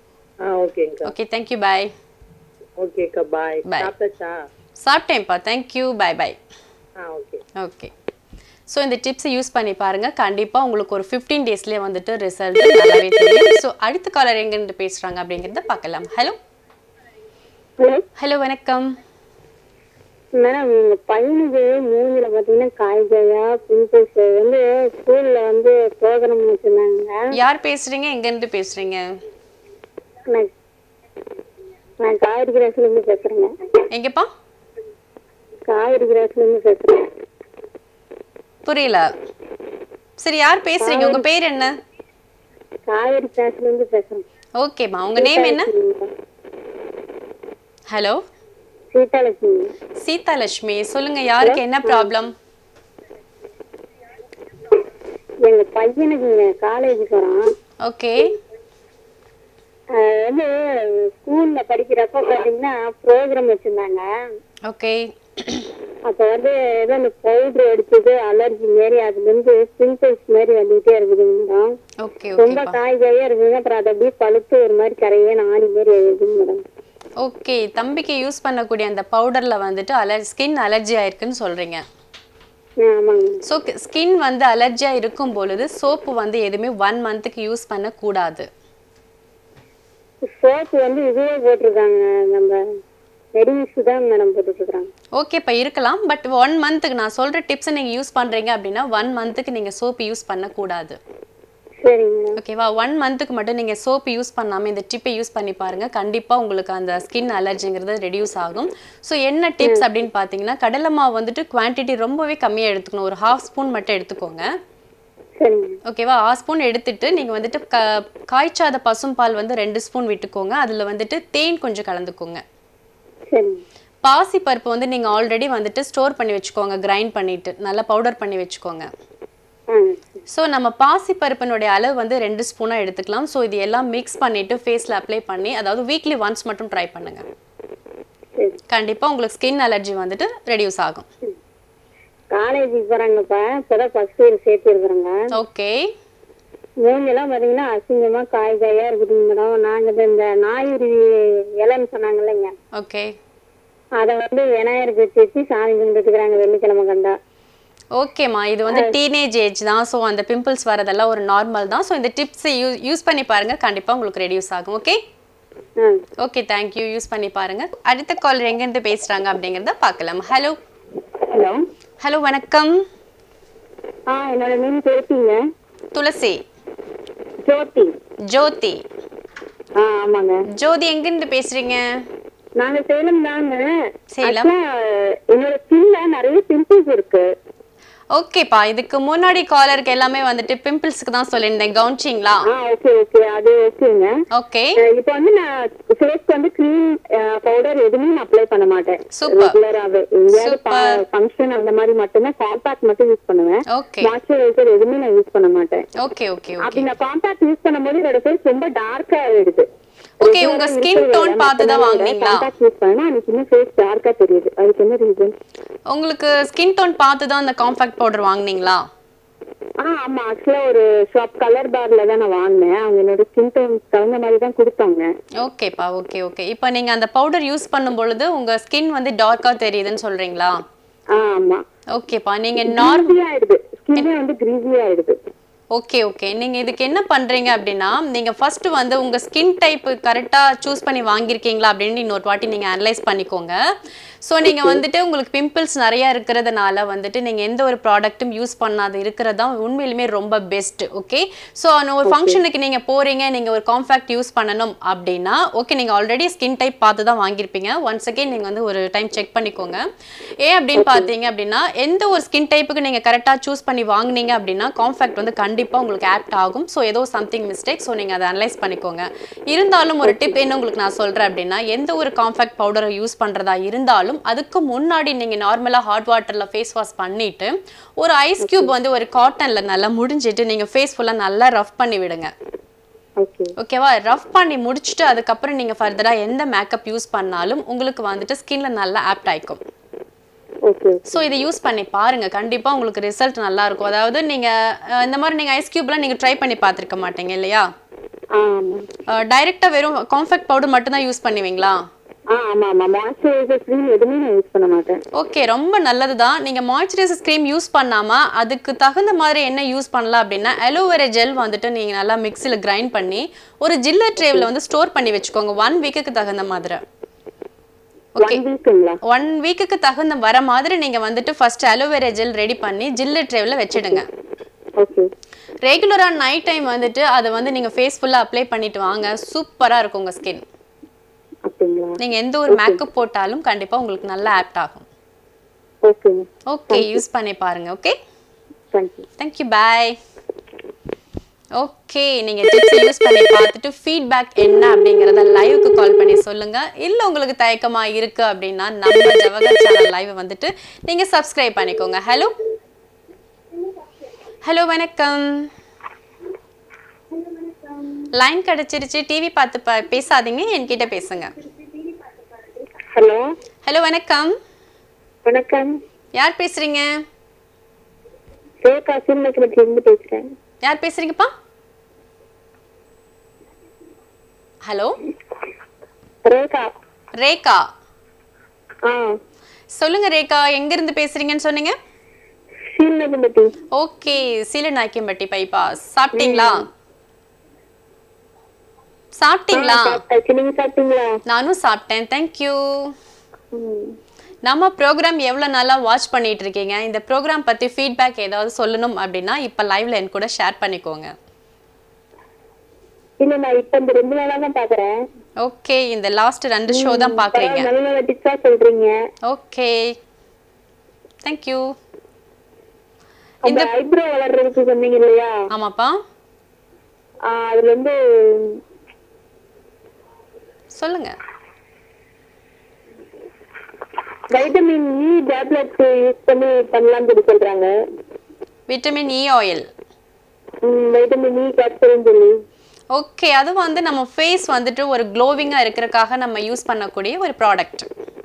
ஆ ஓகேங்கக்கா ஓகே தேங்க்யூ பாய் ஓகேக்கா பாய் Bye. சாப்பிட்டாச்சா சாப்பிட்டேன்ப்பா தேங்க்யூ பாய் பாய் ஆ ஓகே ஓகே ஸோ இந்த டிப்ஸை யூஸ் பண்ணி பாருங்க கண்டிப்பா உங்களுக்கு ஒரு ஃபிஃப்டீன் டேஸ்லேயே வந்துட்டு ரிசல்ட் நல்லாவே தெரியும் ஸோ அடுத்த காலர் எங்கேருந்து பேசுறாங்க அப்படிங்கிறத பார்க்கலாம் ஹலோ ஹலோ ஹலோ வணக்கம் மேடம் எங்க பையனுக்கு மூஞ்சில பாத்தீங்கன்னா காய்கறியா பிம்பிள்ஸ் வந்து ஸ்கூல்ல வந்து ப்ரோக்ராம் வச்சிருந்தாங்க யார் பேசுறீங்க எங்கேருந்து பேசுறீங்க நான் நான் காவிரி கிராஸ்ல இருந்து பேசுறேங்க எங்கப்பா காவிரி கிராஸ்ல இருந்து பேசுறேன் புரியல சரி யார் பேசுறீங்க உங்க பேர் என்ன காவிரி கிராஸ்ல இருந்து பேசுறேன் ஓகேம்மா உங்க நேம் என்ன ஹலோ சீதாலட்சுமி சீதாலட்சுமி சொல்லுங்க யாருக்கு என்ன ப்ராப்ளம் எங்க பையனுக்கு காலேஜ் போறான் ஓகே அஹ் வந்து ஸ்கூல்ல படிக்கிறப்ப பாத்தீங்கன்னா ப்ரோக்ராம் வச்சிருந்தாங்க ஓகே அப்ப வந்து ஏதோ அந்த பவுடர் அடிச்சது அலர்ஜி மாரி அதுல இருந்து பிம்பிள்ஸ் மாதிரி வந்துகிட்டே இருக்குது மேடம் ஓகே ரொம்ப ஓகேப்பா காய்கறியா இருக்குங்க அப்புறம் அதை அப்படியே பழுத்து ஒரு மாதிரி கரையே ஆணி மாதிரி எழுதுங்க மேடம் ஓகே தம்பிக்கு யூஸ் பண்ணக்கூடிய அந்த பவுடர்ல வந்துட்டு அலர் ஸ்கின் அலர்ஜி ஆயிருக்குன்னு சொல்றீங்க ஆ, ஆமாங்க ஸோ ஸ்கின் வந்து அலர்ஜியா இருக்கும் பொழுது சோப்பு வந்து எதுவுமே ஒன் மந்த்துக்கு யூஸ் பண்ணக்கூடாது சோப்பு வந்து இதுவே போட்டிருக்காங்க நம்ம மெடிமிக்ஸ் தான் மேடம் போட்டுட்டு இருக்காங்க ஓகேப்பா இருக்கலாம் பட் ஒன் மந்த்துக்கு நான் சொல்ற டிப்ஸை நீங்க யூஸ் பண்றீங்க அப்படின்னா ஒன் மந்த்துக்கு நீங்க சோப்பு யூஸ் பண்ணக்கூடாது சரிங்க மேடம் ஓகேவா ஒன் மந்த்துக்கு மட்டும் நீங்கள் சோப்பு யூஸ் பண்ணாமல் இந்த டிப்பை யூஸ் பண்ணி பாருங்கள் கண்டிப்பாக உங்களுக்கு அந்த ஸ்கின் அலர்ஜிங்கிறது ரெடியூஸ் ஆகும் ஸோ என்ன டிப்ஸ் அப்படின்னு பார்த்தீங்கன்னா கடலை மாவு வந்துட்டு குவான்டிட்டி ரொம்பவே கம்மியாக எடுத்துக்கணும் ஒரு ஹாஃப் ஸ்பூன் மட்டும் எடுத்துக்கோங்க சரிங்க ஓகேவா ஆஃப் ஸ்பூன் எடுத்துட்டு நீங்கள் வந்துட்டு க காய்ச்சாத பசும்பால் வந்து ரெண்டு ஸ்பூன் விட்டுக்கோங்க அதில் வந்துட்டு தேன் கொஞ்சம் கலந்துக்கோங்க சரிங்க பாசி பருப்பு வந்து நீங்கள் ஆல்ரெடி வந்துட்டு ஸ்டோர் பண்ணி வச்சுக்கோங்க கிரைண்ட் பண்ணிட்டு நல்லா பவுடர் பண்ணி வச்சுக்கோங்க ஆ ஸோ நம்ம பாசி பருப்பினுடைய அளவு வந்து ரெண்டு ஸ்பூனாக எடுத்துக்கலாம் ஸோ இது எல்லாம் மிக்ஸ் பண்ணிட்டு ஃபேஸில் அப்ளை பண்ணி அதாவது வீக்லி ஒன்ஸ் மட்டும் ட்ரை பண்ணுங்க சரி கண்டிப்பாக உங்களுக்கு ஸ்கின் அலர்ஜி வந்துட்டு ரெடியூஸ் ஆகும் காலேஜுக்கு போறாங்கப்பா இப்பதான் ஃபர்ஸ்ட் இயர் சேர்த்து இருக்கிறாங்க ஓகே மூஞ்செல்லாம் பாத்தீங்கன்னா அசிங்கமா காய் காயா இருக்குதுங்க மேடம் நாங்க இப்ப இந்த நாயுருவி இலைன்னு சொன்னாங்க இல்லைங்க ஓகே அதை வந்து விநாயகருக்கு வச்சு வச்சு சாமி கும்பிட்டுக்கிறாங்க வெள்ளிக்கிழமை கண்டா ஓகேம்மா இது வந்து டீனேஜ் ஏஜ் தான் ஸோ அந்த பிம்பிள்ஸ் வரதெல்லாம் ஒரு நார்மல் தான் ஸோ இந்த டிப்ஸை யூஸ் யூஸ் பண்ணி பாருங்கள் கண்டிப்பாக உங்களுக்கு ரெடியூஸ் ஆகும் ஓகே ஆ ஓகே தேங்க்யூ யூஸ் பண்ணி பாருங்கள் அடுத்த காலர் எங்கேருந்து பேசுகிறாங்க அப்படிங்கிறத பார்க்கலாம் ஹலோ ஹலோ ஹலோ வணக்கம் ஆ என்னோட நேம் பேசிங்க துளசி ஜோதி ஜோதி ஆ ஆமாங்க ஜோதி எங்கிருந்து பேசுறீங்க நாங்க சேலம் தாங்க சேலம். Actually, என்னோட ஸ்கின்ல நிறைய பிம்பிள்ஸ் இருக்கு ஓகேப்பா இதுக்கு முன்னாடி காலருக்கு எல்லாமே வந்துட்டு பிம்பிள்ஸ்க்கு தான் சொல்லியிருந்தேன் கவனிச்சிங்களா ஆ ஓகே ஓகே அது ஓகேங்க ஓகே இப்போ வந்து நான் ஃபேஸ்க்கு வந்து க்ரீம் பவுடர் எதுவுமே நான் அப்ளை பண்ண மாட்டேன் Super. ரெகுலராகவே எங்கேயாவது Super. ஃபங்க்ஷன் அந்த மாதிரி மட்டும்தான் காம்பேக்ட் மட்டும் யூஸ் பண்ணுவேன் ஓகே மாய்ஸ்சரைசர் எதுவுமே நான் யூஸ் பண்ண மாட்டேன் ஓகே ஓகே ஓகே அப்படி நான் காம்பேக்ட் யூஸ் பண்ணும்போது என்னோட ஃபேஸ் ரொம்ப டார்க்கா ஆயிடுது Okay, உங்க skin tone பார்த்து தான் வாங்குனீங்களா? காம்பேக்ட் யூஸ் பண்ணா எனக்கு இன்னும் ஃபேஸ் டார்க்கா தெரியுது அதுக்கு என்ன ரீசன் உங்களுக்கு ஸ்கின் டோன் பார்த்து தான் அந்த காம்பாக்ட் பவுடர் வாங்குனீங்களா ஆ ஆமா ஆக்சுவலா ஒரு ஷாப் கலர் பார்ல தான் நான் வாங்கினேன் அவங்க என்னோட ஸ்கின் டோன் தகுந்த மாதிரி தான் கொடுத்தாங்க ஓகேப்பா ஓகே ஓகே இப்போ நீங்க அந்த பவுடர் யூஸ் பண்ணும் பொழுது உங்க ஸ்கின் வந்து டார்க்கா தெரியுதுன்னு சொல்றீங்களா ஆ ஆமா ஓகேப்பா நீங்க நார்மல் கிரீஸி ஆயிடுது ஸ்கின்னே வந்து கிரீஸி ஆயிடுது ஓகே ஓகே நீங்க இதுக்கு என்ன பண்றீங்க அப்படின்னா நீங்க ஃபர்ஸ்ட் வந்து உங்க ஸ்கின் டைப் கரெக்டா சூஸ் பண்ணி வாங்கியிருக்கீங்களா அப்படின்னு இன்னொரு வாட்டி நீங்க அனலைஸ் பண்ணிக்கோங்க ஸோ நீங்க வந்துட்டு உங்களுக்கு பிம்பிள்ஸ் நிறைய இருக்கிறதுனால வந்துட்டு நீங்க எந்த ஒரு ப்ராடக்ட்டும் யூஸ் பண்ணாத இருக்கிறது தான் உண்மையிலுமே ரொம்ப பெஸ்ட் ஓகே ஸோ ஒரு ஃபங்க்ஷனுக்கு நீங்க போறீங்க நீங்க ஒரு காம்பாக்ட் யூஸ் பண்ணணும் அப்படின்னா ஓகே நீங்க ஆல்ரெடி ஸ்கின் டைப் பார்த்து தான் வாங்கியிருப்பீங்க ஒன்ஸ் அகேன் நீங்க வந்து ஒரு டைம் செக் பண்ணிக்கோங்க ஏன் அப்படின்னு பார்த்தீங்க அப்படின்னா எந்த ஒரு ஸ்கின் டைப்புக்கு நீங்க கரெக்டாக சூஸ் பண்ணி வாங்குனீங்க அப்படின்னா காம்பாக்ட் வந்து கண்டிப்பா உங்களுக்கு ஆப்ட் ஆகும் ஸோ ஏதோ சம்திங் மிஸ்டேக் ஸோ நீங்க அதை அனலைஸ் பண்ணிக்கோங்க இருந்தாலும் ஒரு டிப் என்ன உங்களுக்கு நான் சொல்றேன் அப்படின்னா எந்த ஒரு காம்பாக்ட் பவுடரை யூஸ் பண்றதா இருந்தாலும் அதுக்கு முன்னாடி நீங்க நார்மலா ஹாட் வாட்டர்ல ஃபேஸ் வாஷ் பண்ணிட்டு ஒரு ஐஸ் கியூப் வந்து ஒரு காட்டன்ல நல்லா முடிஞ்சிட்டு நீங்க ஃபேஸ் ஃபுல்லா நல்லா ரஃப் பண்ணி விடுங்க ஓகே ஓகேவா ரஃப் பண்ணி முடிச்சுட்டு அதுக்கப்புறம் நீங்க ஃபர்தரா எந்த மேக்கப் யூஸ் பண்ணாலும் உங்களுக்கு வந்துட்டு ஸ்கின்ல நல்லா ஆப்ட் ஆயிக்கும் ஓகே ஸோ இதை யூஸ் பண்ணி பாருங்க கண்டிப்பா உங்களுக்கு ரிசல்ட் நல்லா இருக்கும் அதாவது நீங்க அஹ், இந்த மாதிரி நீங்க ஐஸ் கியூப்லாம் நீங்க ட்ரை பண்ணி பார்த்திருக்க மாட்டீங்க இல்லையா ஆமா டைரக்டா வெறும் காம்ஃபெக்ட் பவுடர் மட்டும் தான் யூஸ் பண்ணுவீங்களா ஆ ஆமா ஆமா மாய்ஸ்சரைசர் க்ரீம் எதுவுமே நான் யூஸ் பண்ண மாட்டேன் ஓகே ரொம்ப நல்லது தான் நீங்கள் மாய்ஸ்சரைசர் க்ரீம் யூஸ் பண்ணாமல் அதுக்கு தகுந்த மாதிரி என்ன யூஸ் பண்ணலாம் அப்படின்னா அலோவேரா ஜெல் வந்துட்டு நீங்கள் நல்லா மிக்ஸியில் கிரைண்ட் பண்ணி ஒரு ஜில்லர் ட்ரேவில் வந்து ஸ்டோர் பண்ணி வச்சுக்கோங்க ஒன் வீக்குக்கு தகுந்த மாதிரி ஓகே ஒன் வீக்குங்களா ஒன் வீக்குக்கு தகுந்த வர மாதிரி நீங்கள் வந்துட்டு ஃபர்ஸ்ட் அலோவேரா ஜெல் ரெடி பண்ணி ஜில்லர் ட்ரேவில் வச்சிடுங்க ஓகே ரெகுலராக நைட் டைம் வந்துட்டு அதை வந்து நீங்கள் ஃபேஸ் ஃபுல்லாக அப்ளை பண்ணிட்டு வாங்க சூப்பராக இருக்கும் உங்கள் ஸ்கின் அப்படிங்களா நீங்கள் எந்த ஒரு மேக்கப் போட்டாலும் கண்டிப்பாக உங்களுக்கு நல்லா ஆப்ட் ஆகும் ஓகேங்க ஓகே யூஸ் பண்ணி பாருங்க okay thank you thank you bye okay நீங்க டிப்ஸ் யூஸ் பண்ணி பார்த்துட்டு ஃபீட்பேக் என்ன அப்படிங்கறத லைவுக்கு கால் பண்ணி சொல்லுங்க இல்ல உங்களுக்கு தயக்கமா இருக்கு அப்படின்னா நம்ம ஜவஹர் சேனல் லைவ் வந்துட்டு நீங்க சப்ஸ்கிரைப் பண்ணிக்கோங்க ஹலோ ஹலோ வணக்கம் லைன் கிடைச்சிருச்சு டிவி பார்த்து ப- பேசாதீங்க என்கிட்ட பேசுங்க ஹலோ ஹலோ வணக்கம் வணக்கம் யார் பேசுறீங்க ரேகா சிறுமக்கிலத்துல இருந்து பேசுறேன் யார் பேசுறீங்கப்பா ஹலோ ரேகா ரேகா ஆ சொல்லுங்க ரேகா எங்க இருந்து பேசுறீங்கன்னு சொன்னீங்க சீலநகம்பட்டி ஓகே சீலநாயக்கம்பட்டி பைப்பா சாப்பிட்டீங்களா சாப்பிட்டீங்களா சாப்பிட்டாச்சு நீங்க சாப்பிட்டீங்களா நானும் சாப்பிட்டேன் தேங்க்யூ ம். நம்ம ப்ரோக்ராம் எவ்வளோ நாளா வாட்ச் பண்ணிட்டு இருக்கீங்க இந்த ப்ரோக்ராம் பத்தி ஃபீட்பேக் ஏதாவது சொல்லணும் அப்படின்னா இப்போ லைவ்ல என் கூட ஷேர் பண்ணிக்கோங்க இல்ல நான் இப்ப இந்த ரெண்டு நாளா தான் பாக்குறேன் ஓகே இந்த லாஸ்ட் ரெண்டு ஷோ தான் பார்க்குறீங்க நல்ல நல்ல டிப்ஸா சொல்றீங்க ஓகே தேங்க்யூ அந்த ஐப்ரோ வளர்றதுக்கு சொன்னீங்க இல்லையா ஆமாப்பா ஆ, அதுல வந்து சொல்லுங்க வைட்டமின் இ டேப்லெட்ஸ் யூஸ் பண்ணி பண்ணலாம்னு சொல்லி சொல்றாங்க vitamin E oil vitamin E கேப்சூல்னு சொல்லி ஓகே அது வந்து நம்ம ஃபேஸ் வந்துட்டு ஒரு க்ளோவிங்காக இருக்கிறதுக்காக நம்ம யூஸ் பண்ணக்கூடிய ஒரு ப்ராடக்ட்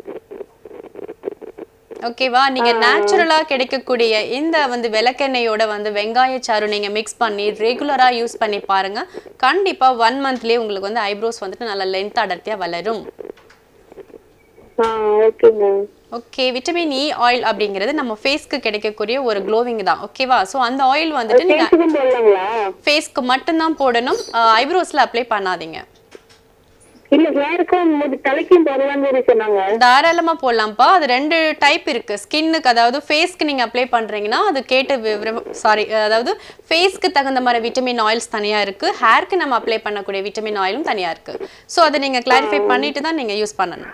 ஓகேவா நீங்க நேச்சுரலா கிடைக்கக்கூடிய இந்த வந்து விளக்கெண்ணெயோட வந்து வெங்காய சாறு நீங்க மிக்ஸ் பண்ணி ரெகுலரா யூஸ் பண்ணி பாருங்க கண்டிப்பா ஒன் மந்த்லயே உங்களுக்கு வந்து ஐப்ரோஸ் வந்துட்டு நல்ல லென்த் அடர்த்தியா வளரும் ஆ ஓகேங்க ஓகே விட்டமின் இ ஆயில் அப்படிங்கிறது நம்ம ஃபேஸ்க்கு கிடைக்கக்கூடிய ஒரு க்ளோவிங் தான் ஓகேவா ஸோ அந்த ஆயில் வந்துட்டு நீங்க ஃபேஸுக்கும் போடலாங்களா ஃபேஸ்க்கு மட்டும்தான் போடணும் ஐப்ரோஸ்ல அப்ளை பண்ணாதீங்க இல்ல ஹேருக்கும் முடி தலைக்கும் போடலாம்னு சொல்லி சொன்னாங்க தாராளமா போடலாம்ப்பா அது ரெண்டு டைப் இருக்கு ஸ்கின்னுக்கு அதாவது ஃபேஸ்க்கு நீங்க அப்ளை பண்றீங்கன்னா அது கேட்டு சாரி அதாவது ஃபேஸ்க்கு தகுந்த மாதிரி விட்டமின் ஆயில்ஸ் தனியா இருக்கு ஹேர்க்கு நம்ம அப்ளை பண்ணக்கூடிய விட்டமின் ஆயிலும் தனியா இருக்கு ஸோ அதை நீங்க கிளாரிஃபை பண்ணிட்டு தான் நீங்க யூஸ் பண்ணணும்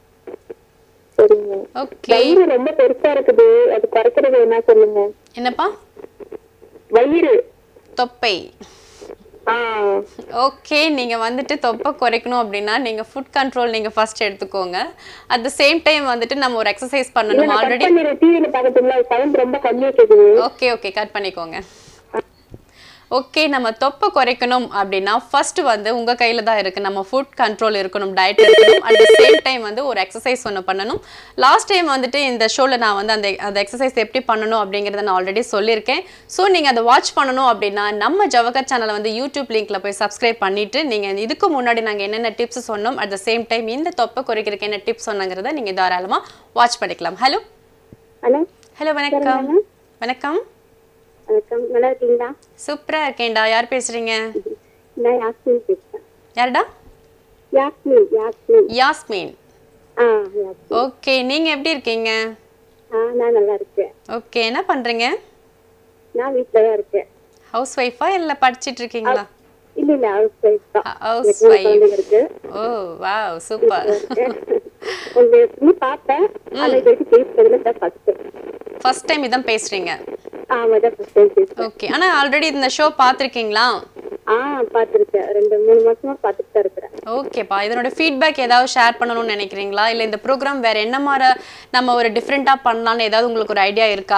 சரிங்க ஓகே வயிறு ரொம்ப பெருசா இருக்குது அது குறைக்கிறது என்ன சொல்லுங்க என்னப்பா வயிறு தொப்பை ஆ ஓகே நீங்க வந்துட்டு தொப்பை குறைக்கணும் அப்படின்னா நீங்க ஃபுட் கண்ட்ரோல் நீங்க ஃபர்ஸ்ட் எடுத்துக்கோங்க அட் த சேம் டைம் வந்துட்டு நம்ம ஒரு எக்ஸசைஸ் இல்ல பண்ணணும் நான் கட் ஆல்ரெடி பண்ணிடுறேன் டிவியில பாக்கட்டுங்களா சவுண்ட் ரொம்ப கம்மியா கேக்குது ஓகே ஓகே கட் பண்ணிக்கோங்க ஓகே நம்ம தொப்பை குறைக்கணும் அப்படின்னா ஃபர்ஸ்ட் வந்து உங்க கையில தான் இருக்கு நம்ம ஃபுட் கண்ட்ரோல் இருக்கணும் டயட் இருக்கணும் அட் த சேம் டைம் வந்து ஒரு எக்ஸசைஸ் ஒன்று பண்ணணும் லாஸ்ட் டைம் வந்துட்டு இந்த ஷோல நான் வந்து அந்த அந்த எக்ஸசைஸ் எப்படி பண்ணணும் அப்படிங்கறத நான் ஆல்ரெடி சொல்லியிருக்கேன் ஸோ நீங்க அதை வாட்ச் பண்ணணும் அப்படின்னா நம்ம ஜவகர் சேனலை வந்து யூடியூப் லிங்க்ல போய் சப்ஸ்கிரைப் பண்ணிட்டு நீங்க இதுக்கு முன்னாடி நாங்க என்னென்ன டிப்ஸ் சொன்னோம் அட் த சேம் டைம் இந்த தொப்பை குறைக்கிறதுக்கு என்ன டிப்ஸ் சொன்னங்கிறத நீங்க தாராளமா வாட்ச் பண்ணிக்கலாம் ஹலோ ஹலோ ஹலோ வணக்கம் வணக்கம் வணக்கம் நல்லா இருக்கீங்களா சூப்பரா இருக்கேன்டா யார் பேசுறீங்க நான் யாஸ்மின் பேசுறேன் யாருடா யாஸ்மின் யாஸ்மின் யாஸ்மின் ஆ யாஸ்மின் ஓகே நீங்க எப்படி இருக்கீங்க ஆ நான் நல்லா இருக்கேன் ஓகே என்ன பண்றீங்க நான் வீட்டுல தான் இருக்கேன் ஹவுஸ் ஒய்ஃபா இல்ல படிச்சிட்டு இருக்கீங்களா இல்ல இல்ல ஹவுஸ் ஒய்ஃப் தான் ஹவுஸ் மூணு ஒய்ஃப் குழந்தைங்க இருக்கு ஓ வாவ் சூப்பர் உங்க எப்பவுமே பார்த்தேன் ஆனா இது வரைக்கும் பேசுறதுல தான் ஃபர்ஸ்ட் ஃபர்ஸ்ட் டைம் இதான் பேசுறீங்க ஆமா தான் ஃபர்ஸ்ட் டைம் பேசுறேன் ஓகே ஆனா ஆல்ரெடி இந்த ஷோ பார்த்திருக்கீங்களா ஆ பார்த்திருக்கேன் ரெண்டு மூணு மாசமா பார்த்துட்டு தான் இருக்கிறேன் ஓகேப்பா இதனோட ஃபீட்பேக் ஏதாவது ஷேர் பண்ணணும்னு நினைக்கிறீங்களா இல்ல இந்த ப்ரோக்ராம் வேற என்ன மாதிரி நம்ம ஒரு டிஃப்ரெண்டா பண்ணலாம்னு ஏதாவது உங்களுக்கு ஒரு ஐடியா இருக்கா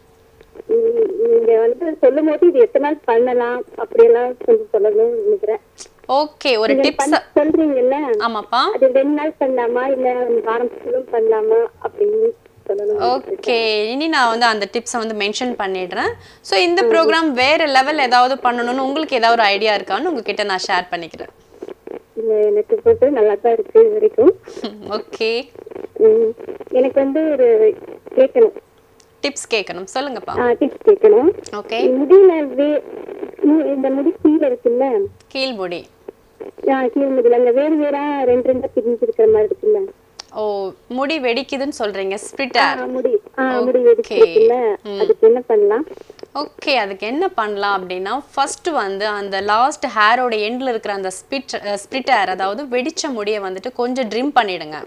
உம் நீங்க வந்து சொல்லும் போது இது எத்தனை நாள் பண்ணலாம் அப்படியெல்லாம் கொஞ்சம் சொல்லணும்னு நினைக்கிறேன் ஓகே ஒரு நீங்க டிப்ஸ் பண்ண- சொல்றீங்கல்ல ஆமாப்பா அது ரெண்டு நாள் பண்ணலாமா இல்ல ஆரம்பத்திலும் பண்ணலாமா அப்படின்னு சொல்லணும் ஓகே இனி நான் வந்து அந்த டிப்ஸை வந்து மென்ஷன் பண்ணிடுறேன் ஸோ இந்த ப்ரோக்ராம் வேற லெவல் ஏதாவது பண்ணணும்னு உங்களுக்கு ஏதாவது ஒரு ஐடியா இருக்கான்னு உங்ககிட்ட நான் ஷேர் பண்ணிக்கிறேன் இல்ல எனக்கு பொறுத்து நல்லா தான் இருக்கு இது வரைக்கும் ஓகே உம் எனக்கு வந்து ஒரு கேட்கணும் டிப்ஸ் கேட்கணும் சொல்லுங்கப்பா டிப்ஸ் கேட்கணும் ஓகே முடியில வே மு- இந்த முடி கீழே இருக்குல்ல கீழ்முடி ஆ, கீழ் முடியல அங்க வேறு வேறா ரெண்டு ரெண்டா பிரிஞ்சு இருக்கிற மாதிரி இருக்குல்ல ஓ முடி வெடிக்குதுன்னு சொல்றீங்க ஸ்பிட் ஆ, முடி ஆ, முடி வெடிச்சு Okay. இருக்குல்ல அதுக்கு என்ன பண்ணலாம் ஓகே அதுக்கு என்ன பண்ணலாம் அப்படின்னா ஃபர்ஸ்ட் வந்து அந்த லாஸ்ட் ஹேரோட எண்ட்ல இருக்கிற அந்த ஸ்பிட் ஸ்பிட் ஹேர் அதாவது வெடிச்ச முடியை வந்துட்டு கொஞ்சம் ட்ரிம் பண்ணிடுங்க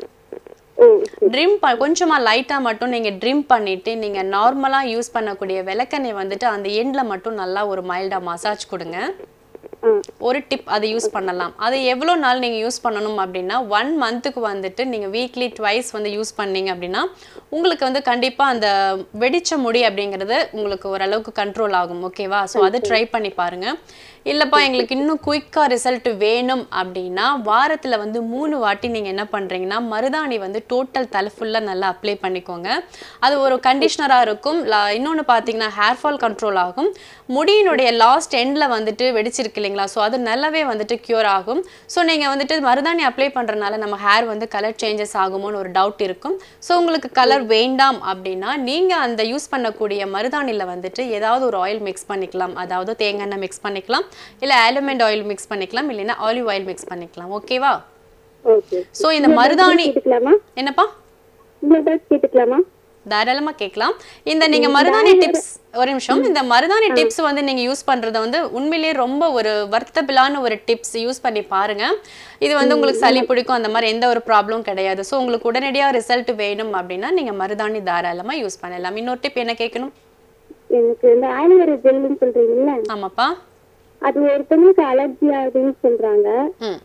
ஓ ட்ரிம் ப கொஞ்சமாக லைட்டாக மட்டும் நீங்கள் ட்ரிம் பண்ணிவிட்டு நீங்கள் நார்மலாக யூஸ் பண்ணக்கூடிய விளக்கெண்ணெய் வந்துட்டு அந்த எண்டில் மட்டும் நல்லா ஒரு மைல்டாக மசாஜ் கொடுங்க ஆ ஒரு டிப் அதை யூஸ் பண்ணலாம் அது எவ்வளோ நாள் நீங்கள் யூஸ் பண்ணணும் அப்படின்னா ஒன் மந்த்துக்கு வந்துட்டு நீங்கள் வீக்லி ட்வைஸ் வந்து யூஸ் பண்ணீங்க அப்படின்னா உங்களுக்கு வந்து கண்டிப்பாக அந்த வெடிச்ச முடி அப்படிங்கிறது உங்களுக்கு ஓரளவுக்கு கண்ட்ரோல் ஆகும் ஓகேவா ஸோ அதை ட்ரை பண்ணி பாருங்க இல்லைப்பா எங்களுக்கு இன்னும் குயிக்காக ரிசல்ட் வேணும் அப்படின்னா வாரத்தில் வந்து மூணு வாட்டி நீங்கள் என்ன பண்ணுறீங்கன்னா மருதாணி வந்து டோட்டல் தலை ஃபுல்லாக நல்லா அப்ளை பண்ணிக்கோங்க அது ஒரு கண்டிஷ்னராக இருக்கும் இன்னொன்று பார்த்தீங்கன்னா ஹேர் ஃபால் கண்ட்ரோல் ஆகும் முடியினுடைய லாஸ்ட் எண்டில் வந்துட்டு வெடிச்சிருக்கு இல்லைங்களா ஸோ அது நல்லாவே வந்துட்டு க்யூர் ஆகும் ஸோ நீங்கள் வந்துட்டு மருதாணி அப்ளை பண்ணுறதுனால நம்ம ஹேர் வந்து கலர் சேஞ்சஸ் ஆகுமோன்னு ஒரு டவுட் இருக்கும் ஸோ உங்களுக்கு கலர் வேண்டாம் அப்படின்னா நீங்கள் அந்த யூஸ் பண்ணக்கூடிய மருதாணியில் வந்துட்டு ஏதாவது ஒரு ஆயில் மிக்ஸ் பண்ணிக்கலாம் அதாவது தேங்காய் எண்ணெய் மிக்ஸ் பண்ணிக்கலாம் இல்லை ஆலுமெண்ட் ஆயில் மிக்ஸ் பண்ணிக்கலாம் இல்லைன்னா ஆலிவ் ஆயில் மிக்ஸ் பண்ணிக்கலாம் ஓகேவா ஓகே ஸோ இந்த மருதாணி கேட்டுக்கலாமா என்னப்பா இன்னொரு doubt கேட்டுக்கலாமா தாராளமா கேட்கலாம் இந்த நீங்க மருதாணி டிப்ஸ் ஒரு நிமிஷம் இந்த மருதாணி டிப்ஸ் வந்து நீங்க யூஸ் பண்றது வந்து உண்மையிலேயே ரொம்ப ஒரு வர்த்தபிளான ஒரு டிப்ஸ் யூஸ் பண்ணி பாருங்க இது வந்து உங்களுக்கு சளி பிடிக்கும் அந்த மாதிரி எந்த ஒரு ப்ராப்ளம் கிடையாது ஸோ உங்களுக்கு உடனடியா ரிசல்ட் வேணும் அப்படின்னா நீங்க மருதாணி தாராளமா யூஸ் பண்ணலாம் இன்னொரு டிப் என்ன கேட்கணும் எனக்கு இந்த ஆலோவேரா ஜெல்லுன்னு சொல்றீங்கல்ல ஆமாப்பா அது ஒருத்தவங்களுக்கு அலர்ஜி ஆகுதுன்னு சொல்றாங்க ம்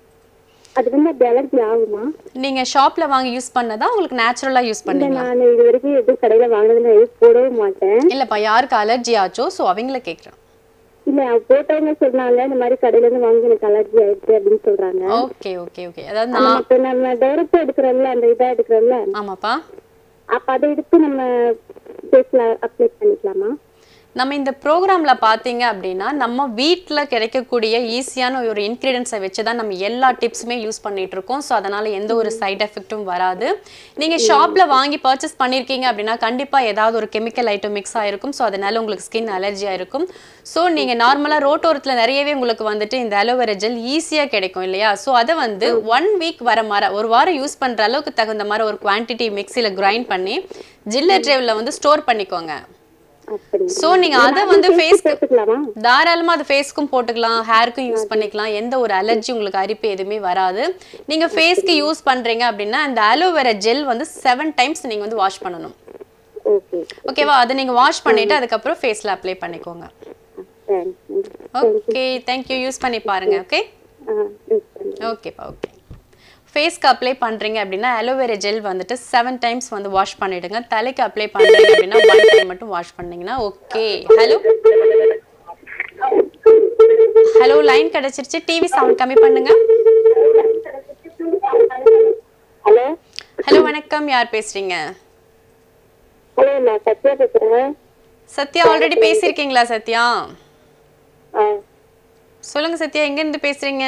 அது வந்து அப்படி அலர்ஜி ஆகுமா நீங்க ஷாப்ல வாங்கி யூஸ் பண்ணதா உங்களுக்கு நேச்சுரலா யூஸ் இல்ல பண்ணீங்க நான் இது வரைக்கும் எதுவும் கடையில வாங்கினதுல எதுவும் போடவும் மாட்டேன் இல்லப்பா யாருக்கு அலர்ஜி ஆச்சோ ஸோ அவங்கள கேட்குறேன் இல்ல போட்டவங்க சொன்னாங்க இந்த மாதிரி கடையில இருந்து வாங்கி எனக்கு அலர்ஜி ஆயிடுச்சு அப்படின்னு சொல்றாங்க ஓகே ஓகே ஓகே அதாவது ஆனா நான் மத்த நம்ம டைரக்டா எடுக்கிறோம்ல அந்த இதா எடுக்கிறோம்ல ஆமாப்பா அப்ப அதை எடுத்து நம்ம ஃபேஸ்ல அப்ளை பண்ணிக்கலாமா நம்ம இந்த ப்ரோக்ராம்ல பார்த்தீங்க அப்படின்னா நம்ம வீட்டில் கிடைக்கக்கூடிய ஈஸியான ஒரு இன்க்ரீடியன்ஸை வச்சு தான் நம்ம எல்லா டிப்ஸுமே யூஸ் பண்ணிட்டு இருக்கோம் ஸோ அதனால எந்த ஒரு சைட் எஃபெக்ட்டும் வராது நீங்க ஷாப்ல வாங்கி பர்ச்சேஸ் பண்ணியிருக்கீங்க அப்படின்னா கண்டிப்பா ஏதாவது ஒரு கெமிக்கல் ஐட்டம் மிக்ஸ் ஆயிருக்கும் ஸோ அதனால உங்களுக்கு ஸ்கின் அலர்ஜி ஆயிருக்கும் ஸோ நீங்க நார்மலா ரோட்டோரத்தில் நிறையவே உங்களுக்கு வந்துட்டு இந்த அலோவேரா ஜெல் ஈஸியாக கிடைக்கும் இல்லையா ஸோ அதை வந்து ஒன் வீக் வர மாதிரி ஒரு வாரம் யூஸ் பண்ற அளவுக்கு தகுந்த மாதிரி ஒரு குவான்டிட்டி மிக்ஸியில் கிரைண்ட் பண்ணி ஜில்லர் ட்ரேவில் வந்து ஸ்டோர் பண்ணிக்கோங்க அப்படி சோ நீங்க அத வந்து ஃபேஸ்க்கு போட்டுக்கலாமா தாராளமா அது ஃபேஸ்க்கும் போட்டுக்கலாம் ஹேருக்கும் யூஸ் பண்ணிக்கலாம் எந்த ஒரு அலர்ஜி உங்களுக்கு அரிப்பு எதுவுமே வராது நீங்க ஃபேஸ்க்கு யூஸ் பண்றீங்க அப்படின்னா அந்த அலோவேரா ஜெல் வந்து செவன் டைம்ஸ் நீங்க வந்து வாஷ் பண்ணணும் ஓகே ஓகேவா அதை நீங்க வாஷ் பண்ணிட்டு அதுக்கப்புறம் ஃபேஸ்ல அப்ளை பண்ணிக்கோங்க தேங்க்ஸ் ஓகே தேங்க்யூ யூஸ் பண்ணி பாருங்க ஓகே ஆ யூஸ் பண்ணுறேன் ஓகேப்பா ஓகே ஃபேஸ்க்கு அப்ளை பண்ணுறீங்க அப்படின்னா அலோவேரா ஜெல் வந்துட்டு செவன் டைம்ஸ் வந்து வாஷ் பண்ணிடுங்க தலைக்கு அப்ளை பண்ணுறீங்க அப்படின்னா ஒன் டைம் மட்டும் வாஷ் பண்ணீங்கன்னா ஓகே ஹலோ ஹலோ லைன் கிடைச்சிருச்சு டிவி சவுண்ட் கம்மி பண்ணுங்க ஹலோ ஹலோ வணக்கம் யார் பேசுறீங்க ஹலோ நான் சத்யா பேசுறேன் சத்யா ஆல்ரெடி பேசியிருக்கீங்களா சத்யா ஆ சொல்லுங்க சத்யா எங்க இருந்து பேசுறீங்க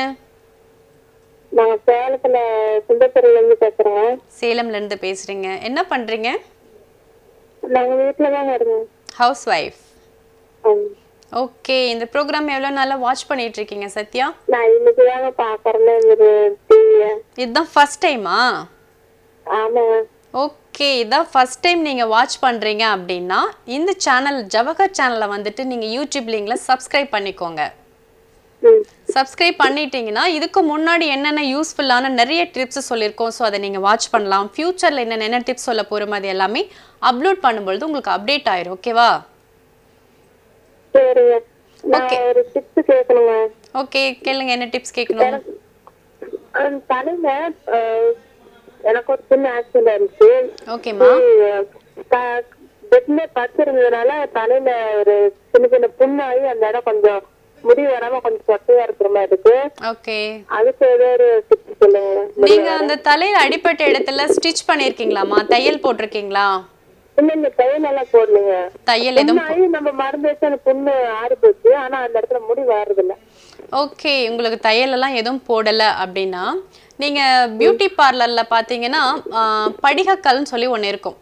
நாங்க சேலத்துல சுந்தரத்துல இருந்து பேசுறோம் சேலம்ல இருந்து பேசுறீங்க என்ன பண்றீங்க நாங்க வீட்டுல தாங்க இருக்கோம் ஹவுஸ் ஒய்ஃப் ஆம். ஓகே இந்த ப்ரோக்ராம் எவ்வளோ நாளா வாட்ச் பண்ணிட்டு இருக்கீங்க சத்யா நான் இன்னைக்கு தாங்க பாக்குறேன் ஒரு டிவிய இதுதான் ஃபர்ஸ்ட் டைமா ஆமாங்க ஓகே இதான் ஃபர்ஸ்ட் டைம் நீங்கள் வாட்ச் பண்ணுறீங்க அப்படின்னா இந்த சேனல் ஜவஹர் சேனலை வந்துட்டு நீங்கள் யூடியூப் லிங்கில் சப்ஸ்கிரைப் பண்ணிக்கோங்க ம் சப்ஸ்கிரைப் பண்ணிட்டீங்கன்னா இதுக்கு முன்னாடி என்னென்ன யூஸ்ஃபுல்லான நிறைய டிப்ஸ் சொல்லியிருக்கோம் ஸோ அதை நீங்கள் வாட்ச் பண்ணலாம் ஃப்யூச்சரில் என்னென்ன என்ன டிப்ஸ் சொல்ல போகிறோம் அது எல்லாமே அப்லோட் பண்ணும்பொழுது உங்களுக்கு அப்டேட் ஆயிரும் ஓகேவா சரிங்க நான் ஒரு டிப்ஸ் கேட்கணுங்க ஓகே கேளுங்க என்ன டிப்ஸ் கேட்கணும் அந்த தலையில அஹ், எனக்கு ஒரு சின்ன ஆக்சிடென்ட் இருந்துச்சு ஓகேம்மா பெட்ல படுத்திருந்ததுனால தலையில ஒரு சின்ன சின்ன புண்ணாகி அந்த இடம் கொஞ்சம் முடி வராம கொஞ்சம் சொட்டையா இருக்கிற மாதிரி இருக்கு ஓகே அதுக்கு ஏதோ ஒரு டிப்ஸ் சொல்லுங்க நீங்க அந்த தலையில அடிப்பட்ட இடத்துல ஸ்டிச் பண்ணிருக்கீங்களாமா தையல் போட்டிருக்கீங்களா இல்ல இந்த தையல் எல்லாம் போடலைங்க தையல் எதுவும் புண்ணாகி நம்ம மருந்து வச்சு அந்த புண்ணு ஆறி போச்சு ஆனா அந்த இடத்துல முடி வர்றது இல்ல ஓகே உங்களுக்கு தையல் எல்லாம் எதுவும் போடல அப்படின்னா நீங்க பியூட்டி பார்லர்ல பாத்தீங்கன்னா ஆ, படிகக்கல்னு சொல்லி ஒண்ணு இருக்கும்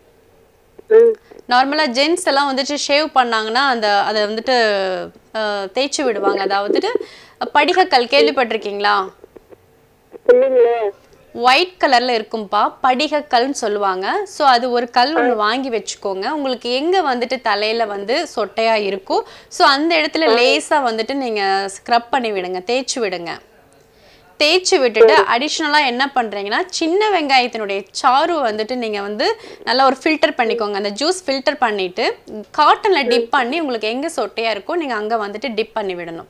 ம் நார்மலா ஜென்ஸ் எல்லாம் வந்துட்டு ஷேவ் பண்ணாங்கன்னா அந்த அதை வந்துட்டு ஆ, தேய்ச்சி விடுவாங்க அதாவது படிகக்கல் கேள்விப்பட்டிருக்கீங்களா இல்லைங்களே ஒயிட் கலர்ல இருக்கும்பா படிகக்கல்னு சொல்லுவாங்க ஸோ அது ஒரு கல் ஒன்று வாங்கி வச்சுக்கோங்க உங்களுக்கு எங்க வந்துட்டு தலையில வந்து சொட்டையா இருக்கோ ஸோ அந்த இடத்துல லேசா வந்துட்டு நீங்க ஸ்க்ரப் பண்ணி விடுங்க தேய்ச்சி விடுங்க தேய்ச்சி விட்டுட்டு அடிஷ்னலாக என்ன பண்ணுறீங்கன்னா சின்ன வெங்காயத்தினுடைய சாறு வந்துட்டு நீங்கள் வந்து நல்லா ஒரு ஃபில்டர் பண்ணிக்கோங்க அந்த ஜூஸ் ஃபில்டர் பண்ணிவிட்டு காட்டனில் டிப் பண்ணி உங்களுக்கு எங்கே சொட்டையாக இருக்கோ நீங்கள் அங்கே வந்துட்டு டிப் பண்ணி விடணும்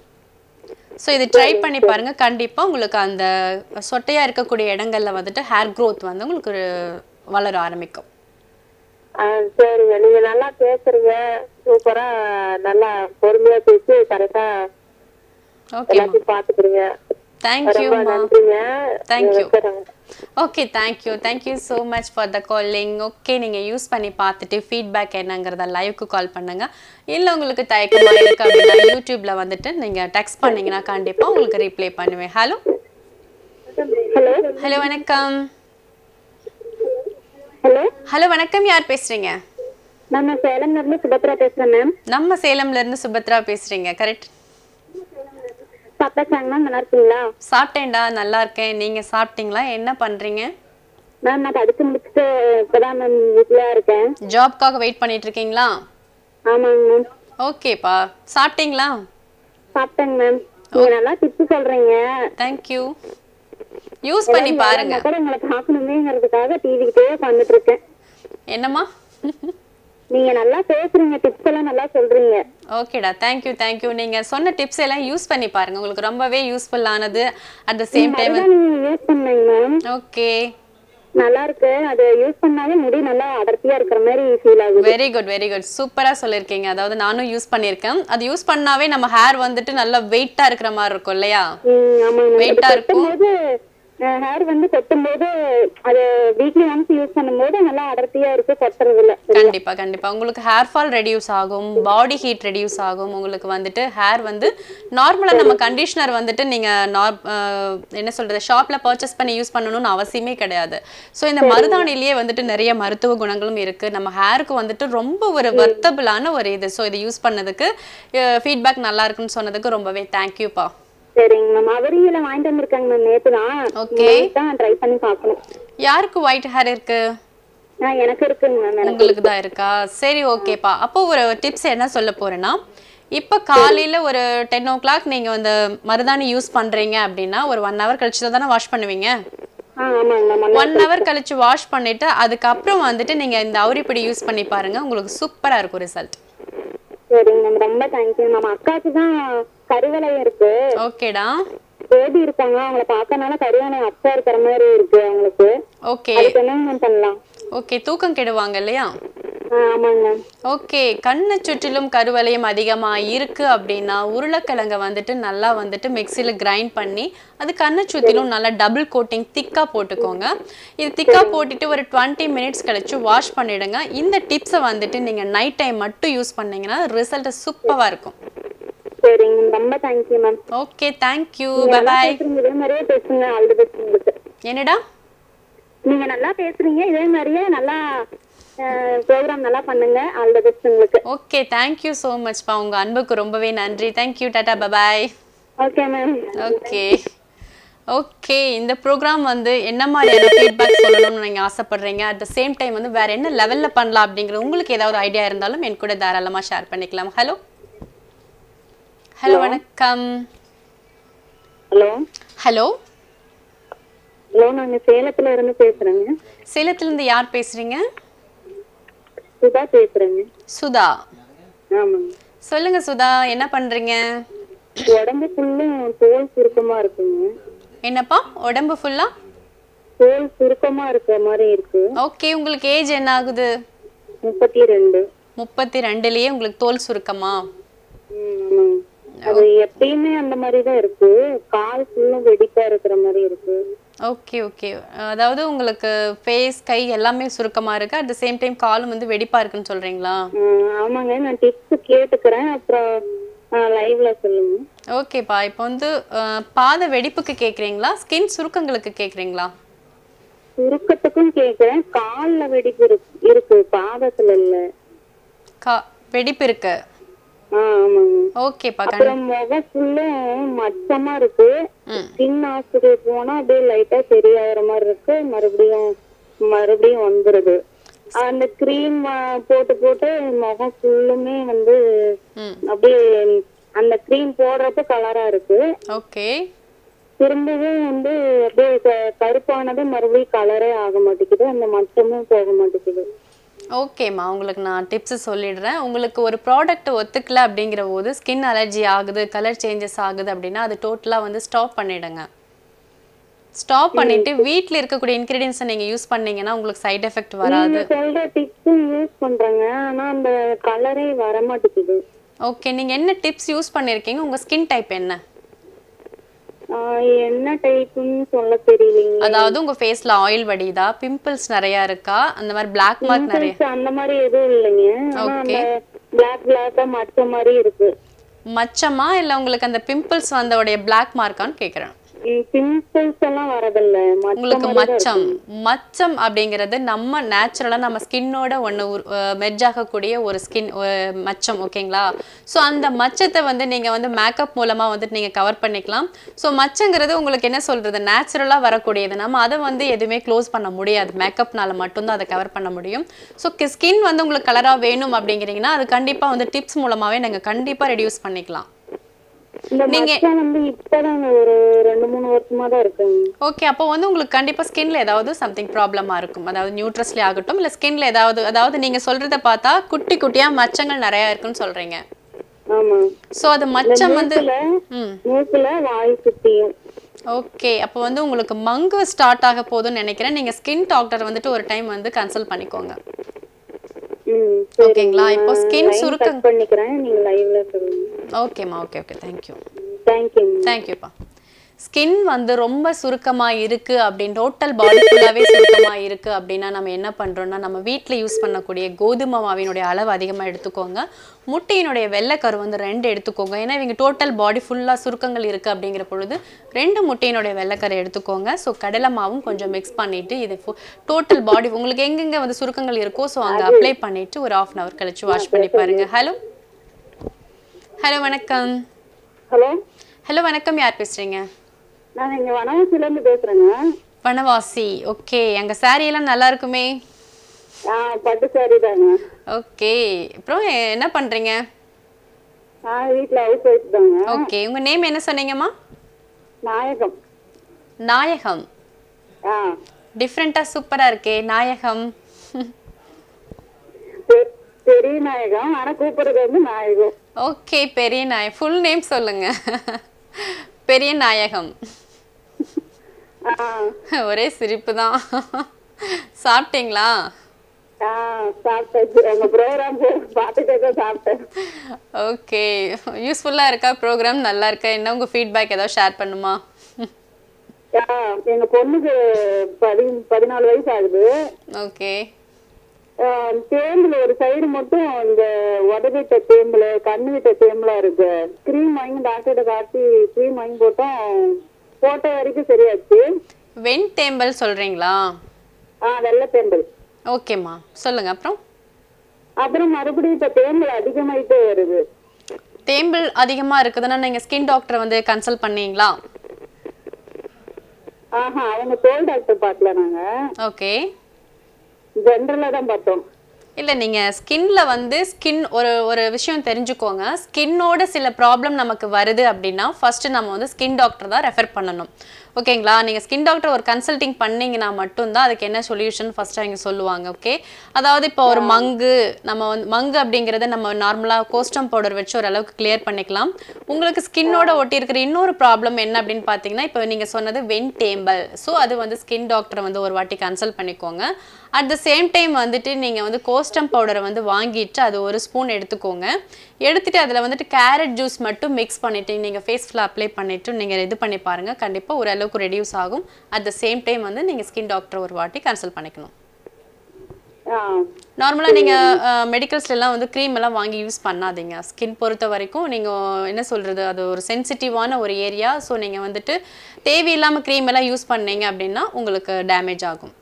ஸோ இது ட்ரை பண்ணி பாருங்க கண்டிப்பாக உங்களுக்கு அந்த சொட்டையாக இருக்கக்கூடிய இடங்கள்ல வந்துட்டு ஹேர் growth வந்து உங்களுக்கு ஒரு- வளர ஆரம்பிக்கும் ஆ, சரிங்க நீங்க நல்லா பேசுறீங்க சூப்பரா நல்லா பொறுமையா பேசி கரெக்டா ஓகே எல்லாத்தையும் பாத்துக்கிறீங்க ரொம்ப தேங்க்யூம்மா நன்றிங்க தேங்க்யூ வச்சுறேங்க. Okay thank you thank you so much for the calling okay நீங்கள் யூஸ் பண்ணி பார்த்துட்டு ஃபீட்பேக் என்னங்கிறத லைவ்க்கு கால் பண்ணுங்க இல்லை உங்களுக்கு தயக்கமாக இருக்கு அப்படின்னா யூடியூப்ல வந்துட்டு நீங்கள் டெக்ஸ்ட் பண்ணீங்கன்னா கண்டிப்பாக உங்களுக்கு ரிப்ளை பண்ணுவேன் ஹலோ ஹலோ ஹலோ வணக்கம் ஹலோ ஹலோ வணக்கம் யார் பேசுறீங்க மேம் நான் சேலம்ல இருந்து சுபத்ரா பேசுறேன் மேம் நம்ம சேலம்ல இருந்து சுபத்ரா பேசுறீங்க கரெக்ட் சாப்பிட்டாச்சாங்க மேம் நல்லா இருக்கீங்களா சாப்பிட்டேன்டா நல்லா இருக்கேன் நீங்க சாப்பிட்டீங்களா என்ன பண்றீங்க மேம் நான் படிச்சு முடிச்சுட்டு இப்பதான் மேம் வீட்டுல இருக்கேன் ஜாப்க்காக வெயிட் பண்ணிட்டு இருக்கீங்களா ஆமாங்க மேம் ஓகேப்பா சாப்பிட்டீங்களா சாப்பிட்டேங்க மேம் நீங்க நல்லா டிப்ஸ் சொல்றீங்க தேங்க்யூ யூஸ் பண்ணி பாருங்க கூட உங்களை பார்க்கணுமேங்கிறதுக்காக டிவிக்கிட்டே உட்காந்துட்டு இருக்கேன் என்னம்மா நீங்க நல்லா பேசுறீங்க டிப்ஸ் எல்லாம் நல்லா சொல்றீங்க ஓகேடா தேங்க்யூ தேங்க்யூ நீங்க சொன்ன டிப்ஸ் எல்லாம் யூஸ் பண்ணி பாருங்க உங்களுக்கு ரொம்பவே யூஸ்ஃபுல்லானது அட் த சேம் டைம் அதுதான் நீங்க யூஸ் பண்ணீங்க மேம் ஓகே நல்லா இருக்கு அதை யூஸ் பண்ணாவே முடி நல்லா அடர்த்தியா இருக்கிற மாதிரி ஃபீல் ஆகுது வெரி குட் வெரி குட் சூப்பரா சொல்லியிருக்கீங்க அதாவது நானும் யூஸ் பண்ணியிருக்கேன் அது யூஸ் பண்ணாவே நம்ம ஹேர் வந்துட்டு நல்லா வெயிட்டா இருக்கிற மாதிரி இருக்கும் இல்லையா ம், ஆமாங்க மேம் Weight ஆ இருக்கும். போது ஹேர் வந்து கொட்டும்போது அது வீக்லி ஒன்ஸ் யூஸ் பண்ணும்போது நல்லா அடர்த்தியா இருக்கு கொட்டுறது இல்ல கண்டிப்பா கண்டிப்பா உங்களுக்கு ஹேர் ஃபால் ரெடியூஸ் ஆகும் பாடி ஹீட் ரெடியூஸ் ஆகும் உங்களுக்கு வந்துட்டு ஹேர் வந்து நார்மலா நம்ம கண்டிஷனர் வந்துட்டு நீங்க நார் அஹ், என்ன சொல்றது ஷாப்ல பர்ச்சேஸ் பண்ணி யூஸ் பண்ணணும்னு அவசியமே கிடையாது ஸோ இந்த மருதாணிலேயே வந்துட்டு நிறைய மருத்துவ குணங்களும் இருக்கு நம்ம ஹேருக்கு வந்துட்டு ரொம்ப ஒரு வர்த்தபிளான ஒரு இது ஸோ இதை யூஸ் பண்ணதுக்கு ஃபீட்பேக் நல்லா இருக்குன்னு சொன்னதுக்கு ரொம்பவே தேங்க்யூப்பா சரிங்க மேம் அவரியில வாங்கிட்டு வந்திருக்காங்க மேம் நேத்து தான் Okay. தான் ட்ரை பண்ணி பார்க்கணும் யாருக்கு ஒயிட் ஹேர் இருக்கு ஆ எனக்கு இருக்குங்க மேம் எனக்கு உங்களுக்கு தான் இருக்கா சரி ஓகேப்பா அப்போ ஒரு டிப்ஸ் என்ன சொல்ல போறேன்னா இப்போ காலையில ஒரு டென் ஓ கிளாக் நீங்க அந்த மருதாணி யூஸ் பண்றீங்க அப்படின்னா ஒரு ஒன் ஹவர் கழிச்சு தான் தானே வாஷ் பண்ணுவீங்க ஆ ஆமாங்க மேம் ஒன் ஹவர் கழிச்சு வாஷ் பண்ணிட்டு அதுக்கப்புறம் வந்துட்டு நீங்க இந்த அவுரிப்பொடி யூஸ் பண்ணி பாருங்க உங்களுக்கு சூப்பரா இருக்கும் ரிசல்ட் சரிங்க மேம் ரொம்ப தேங்க்யூ மேம் அக்காவுக்கு தான் கருவளையம் இருக்கு ஓகேடா பேபி இருக்காங்க அவங்கள பார்க்கறனால கருவளையம் அப்பா இருக்கிற மாதிரி இருக்கு அவங்களுக்கு ஓகே அதுக்கு என்ன மேம் பண்ணலாம் ஓகே தூக்கம் கெடுவாங்க இல்லையா ஆ ஆமாங்க மேம் ஓகே கண்ணை சுற்றிலும் கருவளையம் அதிகமாக இருக்கு அப்படின்னா உருளைக்கிழங்க வந்துட்டு நல்லா வந்துட்டு மிக்சியில் கிரைண்ட் பண்ணி அது கண்ணை சுற்றிலும் நல்லா டபுள் கோட்டிங் திக்காக போட்டுக்கோங்க இது திக்காக போட்டுட்டு ஒரு டுவெண்ட்டி மினிட்ஸ் கழிச்சு வாஷ் பண்ணிடுங்க இந்த டிப்ஸை வந்துட்டு நீங்கள் நைட் டைம் மட்டும் யூஸ் பண்ணீங்கன்னா ரிசல்ட் சூப்பராக இருக்கும் சரிங்க மேம் ரொம்ப தேங்க்யூ மேம் ஓகே தேங்க்யூ நல்லா பாய் பேசுறீங்க இதே மாதிரியே பேசுங்க ஆல் தி பெஸ்ட் உங்களுக்கு என்னடா நீங்க நல்லா பேசுறீங்க இதே மாதிரியே நல்லா ப்ரோக்ராம் நல்லா பண்ணுங்க ஆல் தி பெஸ்ட் உங்களுக்கு ஓகே தேங்க்யூ ஸோ மச்ப்பா உங்கள் அன்புக்கு ரொம்பவே நன்றி தேங்க்யூ டாடா பபாய் ஓகே மேம் ஓகே ஓகே இந்த ப்ரோக்ராம் வந்து என்ன மாதிரியான ஃபீட்பேக் சொல்லணும்னு நீங்கள் ஆசைப்படுறீங்க அட் த சேம் டைம் வந்து வேற என்ன லெவலில் பண்ணலாம் அப்படிங்கிற உங்களுக்கு ஏதாவது ஐடியா இருந்தாலும் என் கூட தாராளமாக ஷேர் பண்ணிக்கலாம் ஹலோ ஹலோ வணக்கம் ஹலோ ஹலோ ஹலோ நாங்க சேலத்துல இருந்து பேசுறேங்க சேலத்துலேருந்து யார் பேசுறீங்க சுதா பேசுறேங்க சுதா ஆமாங்க சொல்லுங்க சுதா என்ன பண்றீங்க உடம்பு ஃபுல்லும் தோல் சுருக்கமா இருக்குங்க என்னப்பா உடம்பு ஃபுல்லா தோல் சுருக்கமா இருக்கிற மாதிரி இருக்கு ஓகே உங்களுக்கு ஏஜ் என்ன ஆகுது முப்பத்தி ரெண்டு முப்பத்தி ரெண்டுலயே உங்களுக்கு தோல் சுருக்கமா ம், ஆமாங்க அது எப்பயுமே அந்த மாதிரி தான் இருக்கு கால் ஃபுல்லும் வெடிப்பா இருக்கிற மாதிரி இருக்கு ஓகே ஓகே அதாவது உங்களுக்கு ஃபேஸ் கை எல்லாமே சுருக்கமா இருக்கு அட் த சேம் டைம் காலும் வந்து வெடிப்பா இருக்குன்னு சொல்றீங்களா ம், ஆமாங்க நான் டிப்ஸ் கேட்டுக்கிறேன் அப்புறம் லைவ்ல சொல்லுங்க ஓகேப்பா இப்போ வந்து அஹ், பாத வெடிப்புக்கு கேக்குறீங்களா ஸ்கின் சுருக்கங்களுக்கு கேக்குறீங்களா சுருக்கத்துக்கும் கேக்குறேன் கால்ல வெடிப்பு இருக்கு இருக்கு பாதத்துல இல்ல கா வெடிப்பு இருக்கு ஆ ஆமாங்க ஓகேப்பா கண் அப்புறம் முகம் ஃபுல்லும் மச்சமா இருக்கு ம் ஸ்கின் ஆஸ்பத்திரி போனா அப்படியே லைட்டா சரியாகிற மாதிரி இருக்கு மறுபடியும் மறுபடியும் வந்துருது அந்த கிரீம் போட்டு போட்டு முகம் ஃபுல்லுமே வந்து ம் அப்படியே அந்த கிரீம் போடுறப்ப கலரா இருக்கு ஓகே திரும்பவும் வந்து அப்படியே க- கருப்பானது மறுபடியும் கலரே ஆக மாட்டேங்குது அந்த மச்சமும் போக மாட்டேங்குது ஓகேம்மா உங்களுக்கு நான் டிப்ஸ் சொல்லிடுறேன் உங்களுக்கு ஒரு ப்ராடக்ட் ஒத்துக்கல அப்படிங்கிற போது ஸ்கின் அலர்ஜி ஆகுது கலர் சேஞ்சஸ் ஆகுது அப்படின்னா அது டோட்டலாக வந்து ஸ்டாப் பண்ணிடுங்க ஸ்டாப் பண்ணிட்டு வீட்டில் இருக்கக்கூடிய இன்க்ரீடியன்ஸை நீங்கள் யூஸ் பண்ணீங்கன்னா உங்களுக்கு சைடு எஃபெக்ட் வராது நீங்க சொல்ற டிப்ஸும் யூஸ் பண்றாங்க ஆனா அந்த கலரே வர மாட்டேங்குது ஓகே நீங்கள் என்ன டிப்ஸ் யூஸ் பண்ணியிருக்கீங்க உங்கள் ஸ்கின் டைப் என்ன ஆஹ் என்ன டைப்னு சொல்ல தெரியலீங்க அதாவது உங்கள் ஃபேஸில் ஆயில் வடியுதா பிம்பிள்ஸ் நிறையா இருக்கா அந்த மாதிரி பிளாக் மார்க் நிறைய Pimples அந்த மாதிரி எதுவும் இல்லைங்க ஆனா அந்த பிளாக் பிளாக்கா மச்ச மாதிரி இருக்கு மச்சமா இல்லை உங்களுக்கு அந்த பிம்பிள்ஸ் வந்தவுடைய பிளாக் மார்க்கான்னு கேட்குறேன் பிம்பிள்ஸ் எல்லாம் வரதில்ல மச்ச உங்களுக்கு மாதிரி தான் மச்சம் மச்சம் அப்படிங்கிறது நம்ம நேச்சுரலாக நம்ம ஸ்கின்னோட ஒன்று மெர்ஜ் ஆகக்கூடிய ஒரு ஸ்கின் மச்சம் ஓகேங்களா ஸோ அந்த மச்சத்தை வந்து நீங்கள் வந்து மேக்கப் மூலமாக வந்துட்டு நீங்கள் கவர் பண்ணிக்கலாம் ஸோ மச்சங்கிறது உங்களுக்கு என்ன சொல்கிறது நேச்சுரலாக வரக்கூடியது நம்ம அதை வந்து எதுவுமே க்ளோஸ் பண்ண முடியாது மேக்கப்னால மட்டும்தான் அதை கவர் பண்ண முடியும் ஸோ ஸ்கின் வந்து உங்களுக்கு கலராக வேணும் அப்படிங்கிறீங்கன்னா அது கண்டிப்பாக வந்து டிப்ஸ் மூலமாகவே நாங்கள் கண்டிப்பாக ரெடியூஸ் பண்ணிக்கலாம் இந்த மச்சம் வந்து இப்பதான் ஒரு ரெண்டு மூணு வருஷமா தான் இருக்குங்க ஓகே அப்போ வந்து உங்களுக்கு கண்டிப்பாக ஸ்கின்ல ஏதாவது சம்திங் ப்ராப்ளமாக இருக்கும் அதாவது நியூட்ரஸ்லேயே ஆகட்டும் இல்லை ஸ்கின்ல ஏதாவது அதாவது நீங்கள் சொல்கிறத பார்த்தா குட்டி குட்டியாக மச்சங்கள் நிறையா இருக்குன்னு சொல்கிறீங்க ஆமா ஸோ அது மச்சம் வந்து மூக்குல ம் மூக்குல வாய் சுத்தியும் ஓகே அப்போ வந்து உங்களுக்கு மங்கு ஸ்டார்ட் ஆக போகுதுன்னு நினைக்கிறேன் நீங்கள் ஸ்கின் டாக்டர் வந்துட்டு ஒரு டைம் வந்து கன்சல்ட் பண்ணிக்கோங்க ம் ஓகேங்களா இப்போ ஸ்கின் சுருக்க கட் பண்ணிக்கிறேன் நீங்க லைவ்ல சொல்லுங்க ஓகேம்மா ஓகே ஓகே தேங்க்யூ தேங்க்யூ தேங்க்யூப்பா ஸ்கின் வந்து ரொம்ப சுருக்கமாக இருக்குது அப்படின்னு டோட்டல் பாடி ஃபுல்லாகவே சுருக்கமாக இருக்குது அப்படின்னா நம்ம என்ன பண்ணுறோம்னா நம்ம வீட்டில் யூஸ் பண்ணக்கூடிய கோதுமை மாவினுடைய அளவு அதிகமாக எடுத்துக்கோங்க முட்டையினுடைய வெள்ளைக்கரு வந்து ரெண்டு எடுத்துக்கோங்க ஏன்னா இவங்க டோட்டல் பாடி ஃபுல்லாக சுருக்கங்கள் இருக்குது அப்படிங்கிற பொழுது ரெண்டு முட்டையினுடைய வெள்ளைக்கரு எடுத்துக்கோங்க ஸோ கடலை மாவும் கொஞ்சம் மிக்ஸ் பண்ணிவிட்டு இது டோட்டல் பாடி உங்களுக்கு எங்கெங்கே வந்து சுருக்கங்கள் இருக்கோ ஸோ அங்கே அப்ளை பண்ணிவிட்டு ஒரு ஆஃப் அன் ஹவர் கழிச்சு வாஷ் பண்ணி பாருங்க ஹலோ ஹலோ வணக்கம் ஹலோ ஹலோ வணக்கம் யார் பேசுகிறீங்க நான் இங்க வனவாசில இருந்து பேசுறேங்க வனவாசி ஓகே அங்கே saree எல்லாம் நல்லா இருக்குமே ஆ பட்டு சாரி தாங்க ஓகே அப்புறம் என்ன பண்ணுறீங்க நான் வீட்டுல ஹவுஸ் ஒய்ஃப் தாங்க ஓகே உங்கள் நேம் என்ன சொன்னீங்கம்மா நாயகம் நாயகம் ஆ டிஃப்ரெண்ட்டாக சூப்பராக இருக்கே நாயகம் பெ- பெரிய நாயகம் ஆனா கூப்பிடுறது வந்து நாயகம் ஓகே பெரிய நாய ஃபுல் நேம் சொல்லுங்க பெரிய நாயகம் ஆ ஒரே சிரிப்பு தான் சாப்பிட்டீங்களா ஆ சாப்பிட்டாச்சு உங்க ப்ரோக்ராம் பார்த்துட்டே தான் சாப்பிட்டேன் ஓகே யூஸ்ஃபுல்லாக இருக்கா ப்ரோக்ராம் நல்லா இருக்கா என்ன உங்கள் ஃபீட்பேக் ஏதாவது ஷேர் பண்ணுமா ஆ, எங்க பொண்ணுக்கு பதி பதினாலு வயசு ஆகுது ஓகே ஆ, தேம்புல ஒரு சைடு மட்டும் இந்த உதவிட்ட தேம்புல கண்ணு விட்ட தேம்பலா இருக்கு க்ரீம் வாங்கி டாக்டர்கிட்ட காட்டி க்ரீம் வாங்கி போட்டோம் போட்ட வரைக்கும் சரியாச்சு வெண் தேம்பல் சொல்கிறீங்களா ஆ வெள்ளை தேம்பல் ஓகேம்மா சொல்லுங்கள் அப்புறம் அப்புறம் மறுபடியும் இப்ப தேம்பல் அதிகமாயிட்டே வருது தேம்பல் அதிகமாக இருக்குதுன்னா நீங்கள் ஸ்கின் டாக்டரை வந்து கன்சல்ட் பண்ணீங்களா ஆஹா அவங்க தோல் டாக்டர் பார்க்கல நாங்க ஓகே ஜென்ரலா தான் பார்த்தோம் இல்லை நீங்கள் ஸ்கின்ல வந்து ஸ்கின் ஒரு ஒரு விஷயம் தெரிஞ்சுக்கோங்க ஸ்கின்னோட சில ப்ராப்ளம் நமக்கு வருது அப்படின்னா ஃபர்ஸ்ட் நம்ம வந்து ஸ்கின் டாக்டர் தான் ரெஃபர் பண்ணணும் ஓகேங்களா நீங்கள் ஸ்கின் டாக்டர் ஒரு கன்சல்டிங் பண்ணீங்கன்னா மட்டும்தான் அதுக்கு என்ன சொல்யூஷன் ஃபர்ஸ்ட் அவங்க சொல்லுவாங்க ஓகே அதாவது இப்போ ஒரு மங்கு நம்ம வந்து மங்கு அப்படிங்கிறத நம்ம நார்மலாக கோஸ்டம் பவுடர் வச்சு ஓரளவுக்கு கிளியர் பண்ணிக்கலாம் உங்களுக்கு ஸ்கின்னோட ஒட்டி இருக்கிற இன்னொரு ப்ராப்ளம் என்ன அப்படின்னு பார்த்தீங்கன்னா இப்போ நீங்கள் சொன்னது வெண் தேம்பல் ஸோ அது வந்து ஸ்கின் டாக்டரை வந்து ஒரு வாட்டி கன்சல்ட் பண்ணிக்கோங்க அட் த சேம் டைம் வந்துட்டு நீங்கள் வந்து கோஸ்டம் பவுடரை வந்து வாங்கிட்டு அது ஒரு ஸ்பூன் எடுத்துக்கோங்க எடுத்துட்டு அதில் வந்துட்டு கேரட் ஜூஸ் மட்டும் மிக்ஸ் பண்ணிட்டு நீங்கள் ஃபேஸ் ஃபுல்லாக அப்ளை பண்ணிட்டு நீங்கள் இது பண்ணி பாருங்கள் கண்டிப்பாக ஓரளவுக்கு ரெடியூஸ் ஆகும் அட் த சேம் டைம் வந்து நீங்கள் ஸ்கின் டாக்டர் ஒரு வாட்டி கன்சல்ட் பண்ணிக்கணும் ஆ நார்மலாக நீங்கள் மெடிக்கல்ஸ்லாம் வந்து க்ரீம் எல்லாம் வாங்கி யூஸ் பண்ணாதீங்க ஸ்கின் பொறுத்த வரைக்கும் நீங்கள் என்ன சொல்கிறது அது ஒரு சென்சிட்டிவான ஒரு ஏரியா ஸோ நீங்கள் வந்துட்டு தேவையில்லாமல் க்ரீம் எல்லாம் யூஸ் பண்ணீங்க அப்படின்னா உங்களுக்கு டேமேஜ் ஆகும்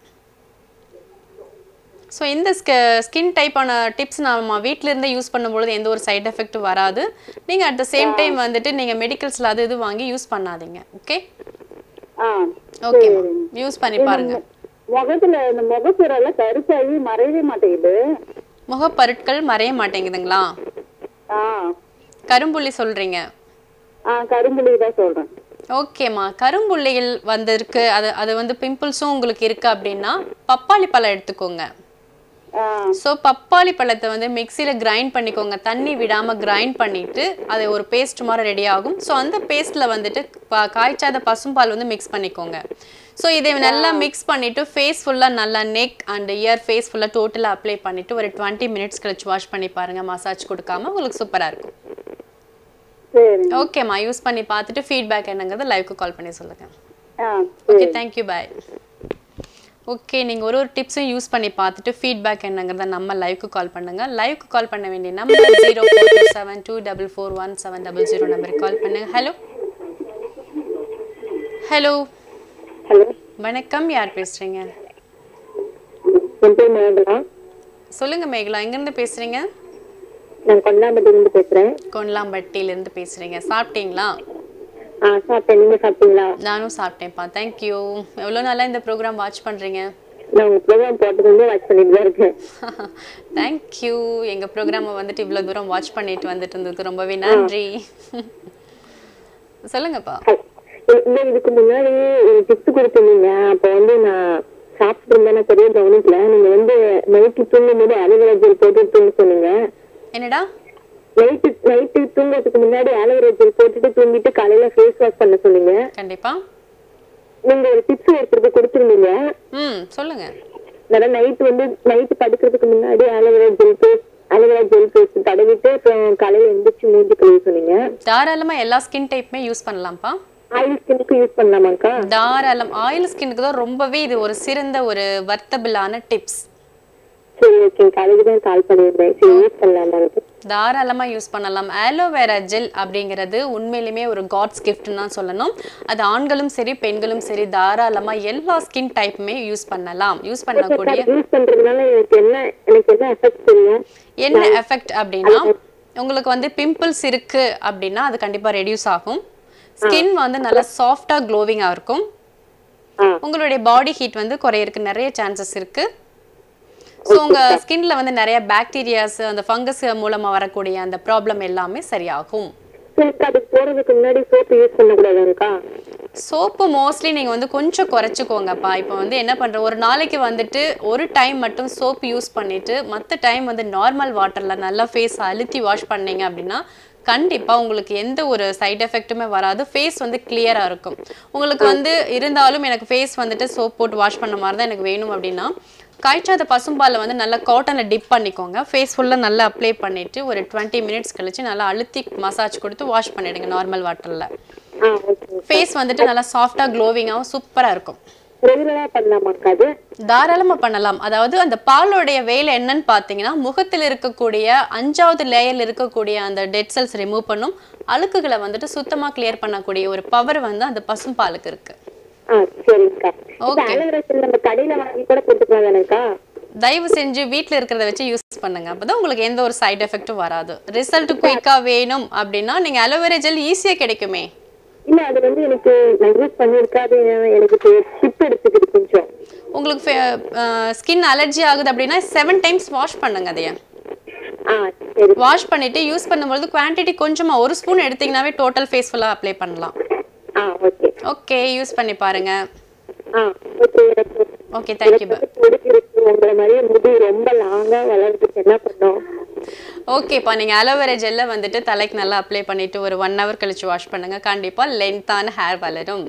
ஸோ இந்த ஸ்கின் டைப்பான டிப்ஸ் நம்ம வீட்டில இருந்தே யூஸ் பண்ணும்பொழுது எந்த ஒரு சைடு எஃபெக்ட்டும் வராது நீங்கள் அட் த சேம் டைம் வந்துட்டு நீங்கள் மெடிக்கல்ஸில் அது இது வாங்கி யூஸ் பண்ணாதீங்க ஓகே ஆ ஓகே யூஸ் பண்ணி பாருங்க முகத்துல இந்த முகப்புறெல்லாம் கருப்பாகி மறையவே மாட்டேங்குது முகப்பருட்கள் மறைய மாட்டேங்குதுங்களா ஆ கரும்புள்ளி சொல்கிறீங்க ஆ கரும்புலி தான் சொல்றேன் ஓகேம்மா கரும்புள்ளிகள் வந்திருக்கு அது அது வந்து பிம்பிள்ஸும் உங்களுக்கு இருக்கு அப்படின்னா பப்பாளி பழம் எடுத்துக்கோங்க ஆ ஸோ பப்பாளி பழத்தை வந்து மிக்சியில் கிரைண்ட் பண்ணிக்கோங்க தண்ணி விடாமல் கிரைண்ட் பண்ணிட்டு அது ஒரு பேஸ்ட் மாதிரி ரெடி ஆகும் ஸோ அந்த பேஸ்ட்டில் வந்துட்டு ப- காய்ச்சாத பசும்பால் வந்து மிக்ஸ் பண்ணிக்கோங்க ஸோ இதை நல்லா மிக்ஸ் பண்ணிட்டு ஃபேஸ் ஃபுல்லாக நல்லா நெக் அண்ட் இயர் ஃபேஸ் ஃபுல்லாக டோட்டலாக அப்ளை பண்ணிட்டு ஒரு டுவெண்ட்டி மினிட்ஸ் கழிச்சு வாஷ் பண்ணி பாருங்க மசாஜ் கொடுக்காம உங்களுக்கு சூப்பராக இருக்கும் சரி ஓகேம்மா யூஸ் பண்ணி பார்த்துட்டு ஃபீட்பேக் என்னங்கிறத லைவ்க்கு கால் பண்ணி சொல்லுங்கள் ஆ ஓகே தேங்க்யூ பாய் ஓகே நீங்கள் ஒரு ஒரு டிப்ஸும் யூஸ் பண்ணி பார்த்துட்டு ஃபீட்பேக் என்னங்கிறத நம்ம லைவ்க்கு கால் பண்ணுங்க லைவ்க்கு கால் பண்ண வேண்டிய number zero four two seven two double four one seven double zero நம்பருக்கு கால் பண்ணுங்க ஹலோ ஹலோ ஹலோ வணக்கம் யார் பேசுறீங்க என் பேர் மேகலா சொல்லுங்க மேகலா எங்கேருந்து பேசுறீங்க நான் கொண்டாம்பட்டியிலிருந்து பேசுறேன் கொண்டலாம்பட்டியிலேருந்து பேசுறீங்க சாப்பிட்டீங்களா ஆ சாப்பிட்டேன் நீங்க சாப்பிட்டீங்களா நானும் சாப்பிட்டேன்ப்பா தேங்க்யூ எவ்வளோ நாளா இந்த ப்ரோக்ராம் வாட்ச் பண்ணுறீங்க நான் உங்க ப்ரோக்ராம் போட்டதுலேருந்தே வாட்ச் பண்ணிட்டு தான் இருக்கேன் தேங்க்யூ எங்கள் ப்ரோக்ராமை வந்துட்டு இவ்வளோ தூரம் வாட்ச் பண்ணிட்டு வந்துட்டு இருந்ததுக்கு ரொம்பவே நன்றி சொல்லுங்கப்பா இல்லை இதுக்கு முன்னாடி ஒரு டிப்ஸ் கொடுத்துருந்தீங்க அப்போ வந்து நான் சாப்பிட்டு இருந்தேன் நான் சரியா கவனிக்கல நீங்க வந்து நைட்டு தூங்கும் போது அலோவேரா ஜெல் போட்டு தூங்க சொன்னீங்க என்னடா நைட்டு நைட்டு தூங்குறதுக்கு முன்னாடி அலோவேரா ஜெல் போட்டுட்டு தூங்கிட்டு காலையில ஃபேஸ் வாஷ் பண்ண சொன்னீங்க கண்டிப்பா நீங்க ஒரு டிப்ஸ் ஒருத்தருக்கு கொடுத்துருந்தீங்க ம் சொல்லுங்க அதாவது நைட் வந்து நைட்டு படுக்கிறதுக்கு முன்னாடி aloe vera gel paste aloe vera gel paste தடவிட்டு அப்புறம் காலையில எந்திரிச்சு மூஞ்சி கழுவி சொன்னீங்க தாராளமா எல்லா ஸ்கின் டைப்புமே யூஸ் பண்ணலாம்ப்பா ஆயில் ஸ்கின்க்கு யூஸ் பண்ணலாமாக்கா தாராளம் ஆயில் ஸ்கின்னுக்கு தான் ரொம்பவே இது ஒரு சிறந்த ஒரு வர்த்தபிளான டிப்ஸ் சரி ஓகேங்கக்கா அதுக்கு தான் கால் பண்ணியிருந்தேன் சரி யூஸ் பண்ணலாமா தாராளமா யூஸ் பண்ணலாம் ஆலோவேரா ஜெல் அப்படிங்கிறது உண்மையிலுமே ஒரு காட்ஸ் கிஃப்ட்னு தான் சொல்லணும் அது ஆண்களும் சரி பெண்களும் சரி தாராளமா எல்லா ஸ்கின் டைப்புமே யூஸ் பண்ணலாம் யூஸ் பண்ணக்கூடிய யூஸ் பண்றதுனால எனக்கு என்ன எனக்கு என்ன எஃபெக்ட் தெரியும் என்ன எஃபெக்ட் அப்படின்னா உங்களுக்கு வந்து பிம்பிள்ஸ் இருக்கு அப்படின்னா அது கண்டிப்பா ரெடியூஸ் ஆகும் ஸ்கின் வந்து நல்லா சாஃப்டா க்ளோவிங்கா இருக்கும் ஆ. உங்களுடைய பாடி ஹீட் வந்து குறையறதுக்கு நிறைய சான்சஸ் இருக்கு ஸோ உங்க ஸ்கின்ல வந்து நிறைய பாக்டீரியாஸ் அந்த ஃபங்கஸ் மூலமா வரக்கூடிய அந்த ப்ராப்ளம் எல்லாமே சரியாகும் எனக்கு அதுக்கு போறதுக்கு முன்னாடி சோப்பு யூஸ் பண்ணக்கூடாதுங்கக்கா சோப்பு மோஸ்ட்லி நீங்கள் வந்து கொஞ்சம் குறைச்சிக்கோங்கப்பா இப்போ வந்து என்ன பண்ணுற ஒரு நாளைக்கு வந்துட்டு ஒரு டைம் மட்டும் சோப்பு யூஸ் பண்ணிட்டு மற்ற டைம் வந்து நார்மல் வாட்டரில் நல்லா ஃபேஸ் அழுத்தி வாஷ் பண்ணீங்க அப்படின்னா கண்டிப்பாக உங்களுக்கு எந்த ஒரு சைடு எஃபெக்ட்டுமே வராது ஃபேஸ் வந்து கிளியராக இருக்கும் உங்களுக்கு வந்து இருந்தாலும் எனக்கு ஃபேஸ் வந்துட்டு சோப் போட்டு வாஷ் பண்ண மாதிரி தான் எனக்கு வேணும் அப்படின்னா காய்ச்சாத பசும்பாலை வந்து நல்லா காட்டனில் டிப் பண்ணிக்கோங்க ஃபேஸ் ஃபுல்லாக நல்லா அப்ளை பண்ணிவிட்டு ஒரு டுவெண்ட்டி மினிட்ஸ் கழிச்சு நல்லா அழுத்தி மசாஜ் கொடுத்து வாஷ் பண்ணிடுங்க நார்மல் வாட்டரில் ஆ ஓகே ஃபேஸ் வந்துட்டு நல்லா சாஃப்டா க்ளோவிங்காகவும் சூப்பரா இருக்கும் ரெகுலரா பண்ணலாமாக்கா அது தாராளமா பண்ணலாம் அதாவது அந்த பாலோடைய வேலை என்னன்னு பார்த்தீங்கன்னா முகத்தில் இருக்கக்கூடிய அஞ்சாவது லேயர்ல இருக்கக்கூடிய அந்த டெட் செல்ஸ் ரிமூவ் பண்ணும் அழுக்குகளை வந்துட்டு சுத்தமா கிளியர் பண்ணக்கூடிய ஒரு பவர் வந்து அந்த பசும் பாலுக்கு இருக்கு ஆ சரிங்கக்கா இப்போ Okay. அலோவேரா ஜெல் நம்ம கடையில வாங்கி கூட போட்டுக்கலாம் தானேக்கா தயவு செஞ்சு வீட்ல இருக்கிறத வச்சு யூஸ் பண்ணுங்க அப்பதான் உங்களுக்கு எந்த ஒரு சைடு எஃபெக்ட்டும் வராது ரிசல்ட் குயிக்கா வேணும் அப்படின்னா நீங்க அலோவேரா ஜெல் ஈஸியா கிடைக்குமே இல்ல அது வந்து எனக்கு நான் யூஸ் பண்ணிருக்கேன் அது எனக்கு ஷிப் எடுத்துக்கிது கொஞ்சம் உங்களுக்கு ஸ்கின் அலர்ஜி ஆகுது அப்படின்னா செவன் டைம்ஸ் வாஷ் பண்ணுங்க அதைய ஆ சரி வாஷ் பண்ணிட்டு யூஸ் பண்ணும்போது குவான்டிட்டி கொஞ்சமா ஒரு ஸ்பூன் எடுத்தீங்கன்னாவே டோட்டல் ஃபேஸ் ஃபுல்லாக அப்ளை பண்ணலாம் ஆ ஓகே ஓகே யூஸ் பண்ணி பாருங்க ஆ ஓகே எனக்கு ஓகே தேங்க்யூ பா வந்து பொடுகு இருக்கு உங்களை மாதிரியே முடி ரொம்ப லாங்கா வளர்றதுக்கு என்ன பண்ணோம் ஓகேப்பா நீங்கள் அலோவேரா ஜெல்லை வந்துட்டு தலைக்கு நல்லா அப்ளை பண்ணிட்டு ஒரு ஒன் ஹவர் கழிச்சு வாஷ் பண்ணுங்க கண்டிப்பா லென்த்தான ஹேர் வளரும்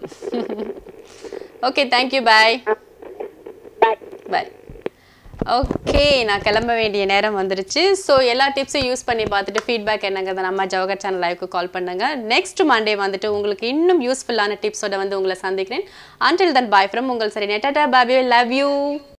okay thank you bye bye bye okay நான் கிளம்ப வேண்டிய நேரம் வந்துருச்சு ஸோ எல்லா டிப்ஸும் யூஸ் பண்ணி பார்த்துட்டு ஃபீட்பேக் என்னங்கிறத நம்ம ஜவஹர் சேனல் லைவ்க்கு கால் பண்ணுங்க நெக்ஸ்ட் மண்டே வந்துட்டு உங்களுக்கு இன்னும் யூஸ்ஃபுல்லான டிப்ஸோட வந்து உங்களை சந்திக்கிறேன் அன்டில் தன் பாய் ஃப்ரம் உங்கள் சரி நெட்டா பாபி லவ் யூ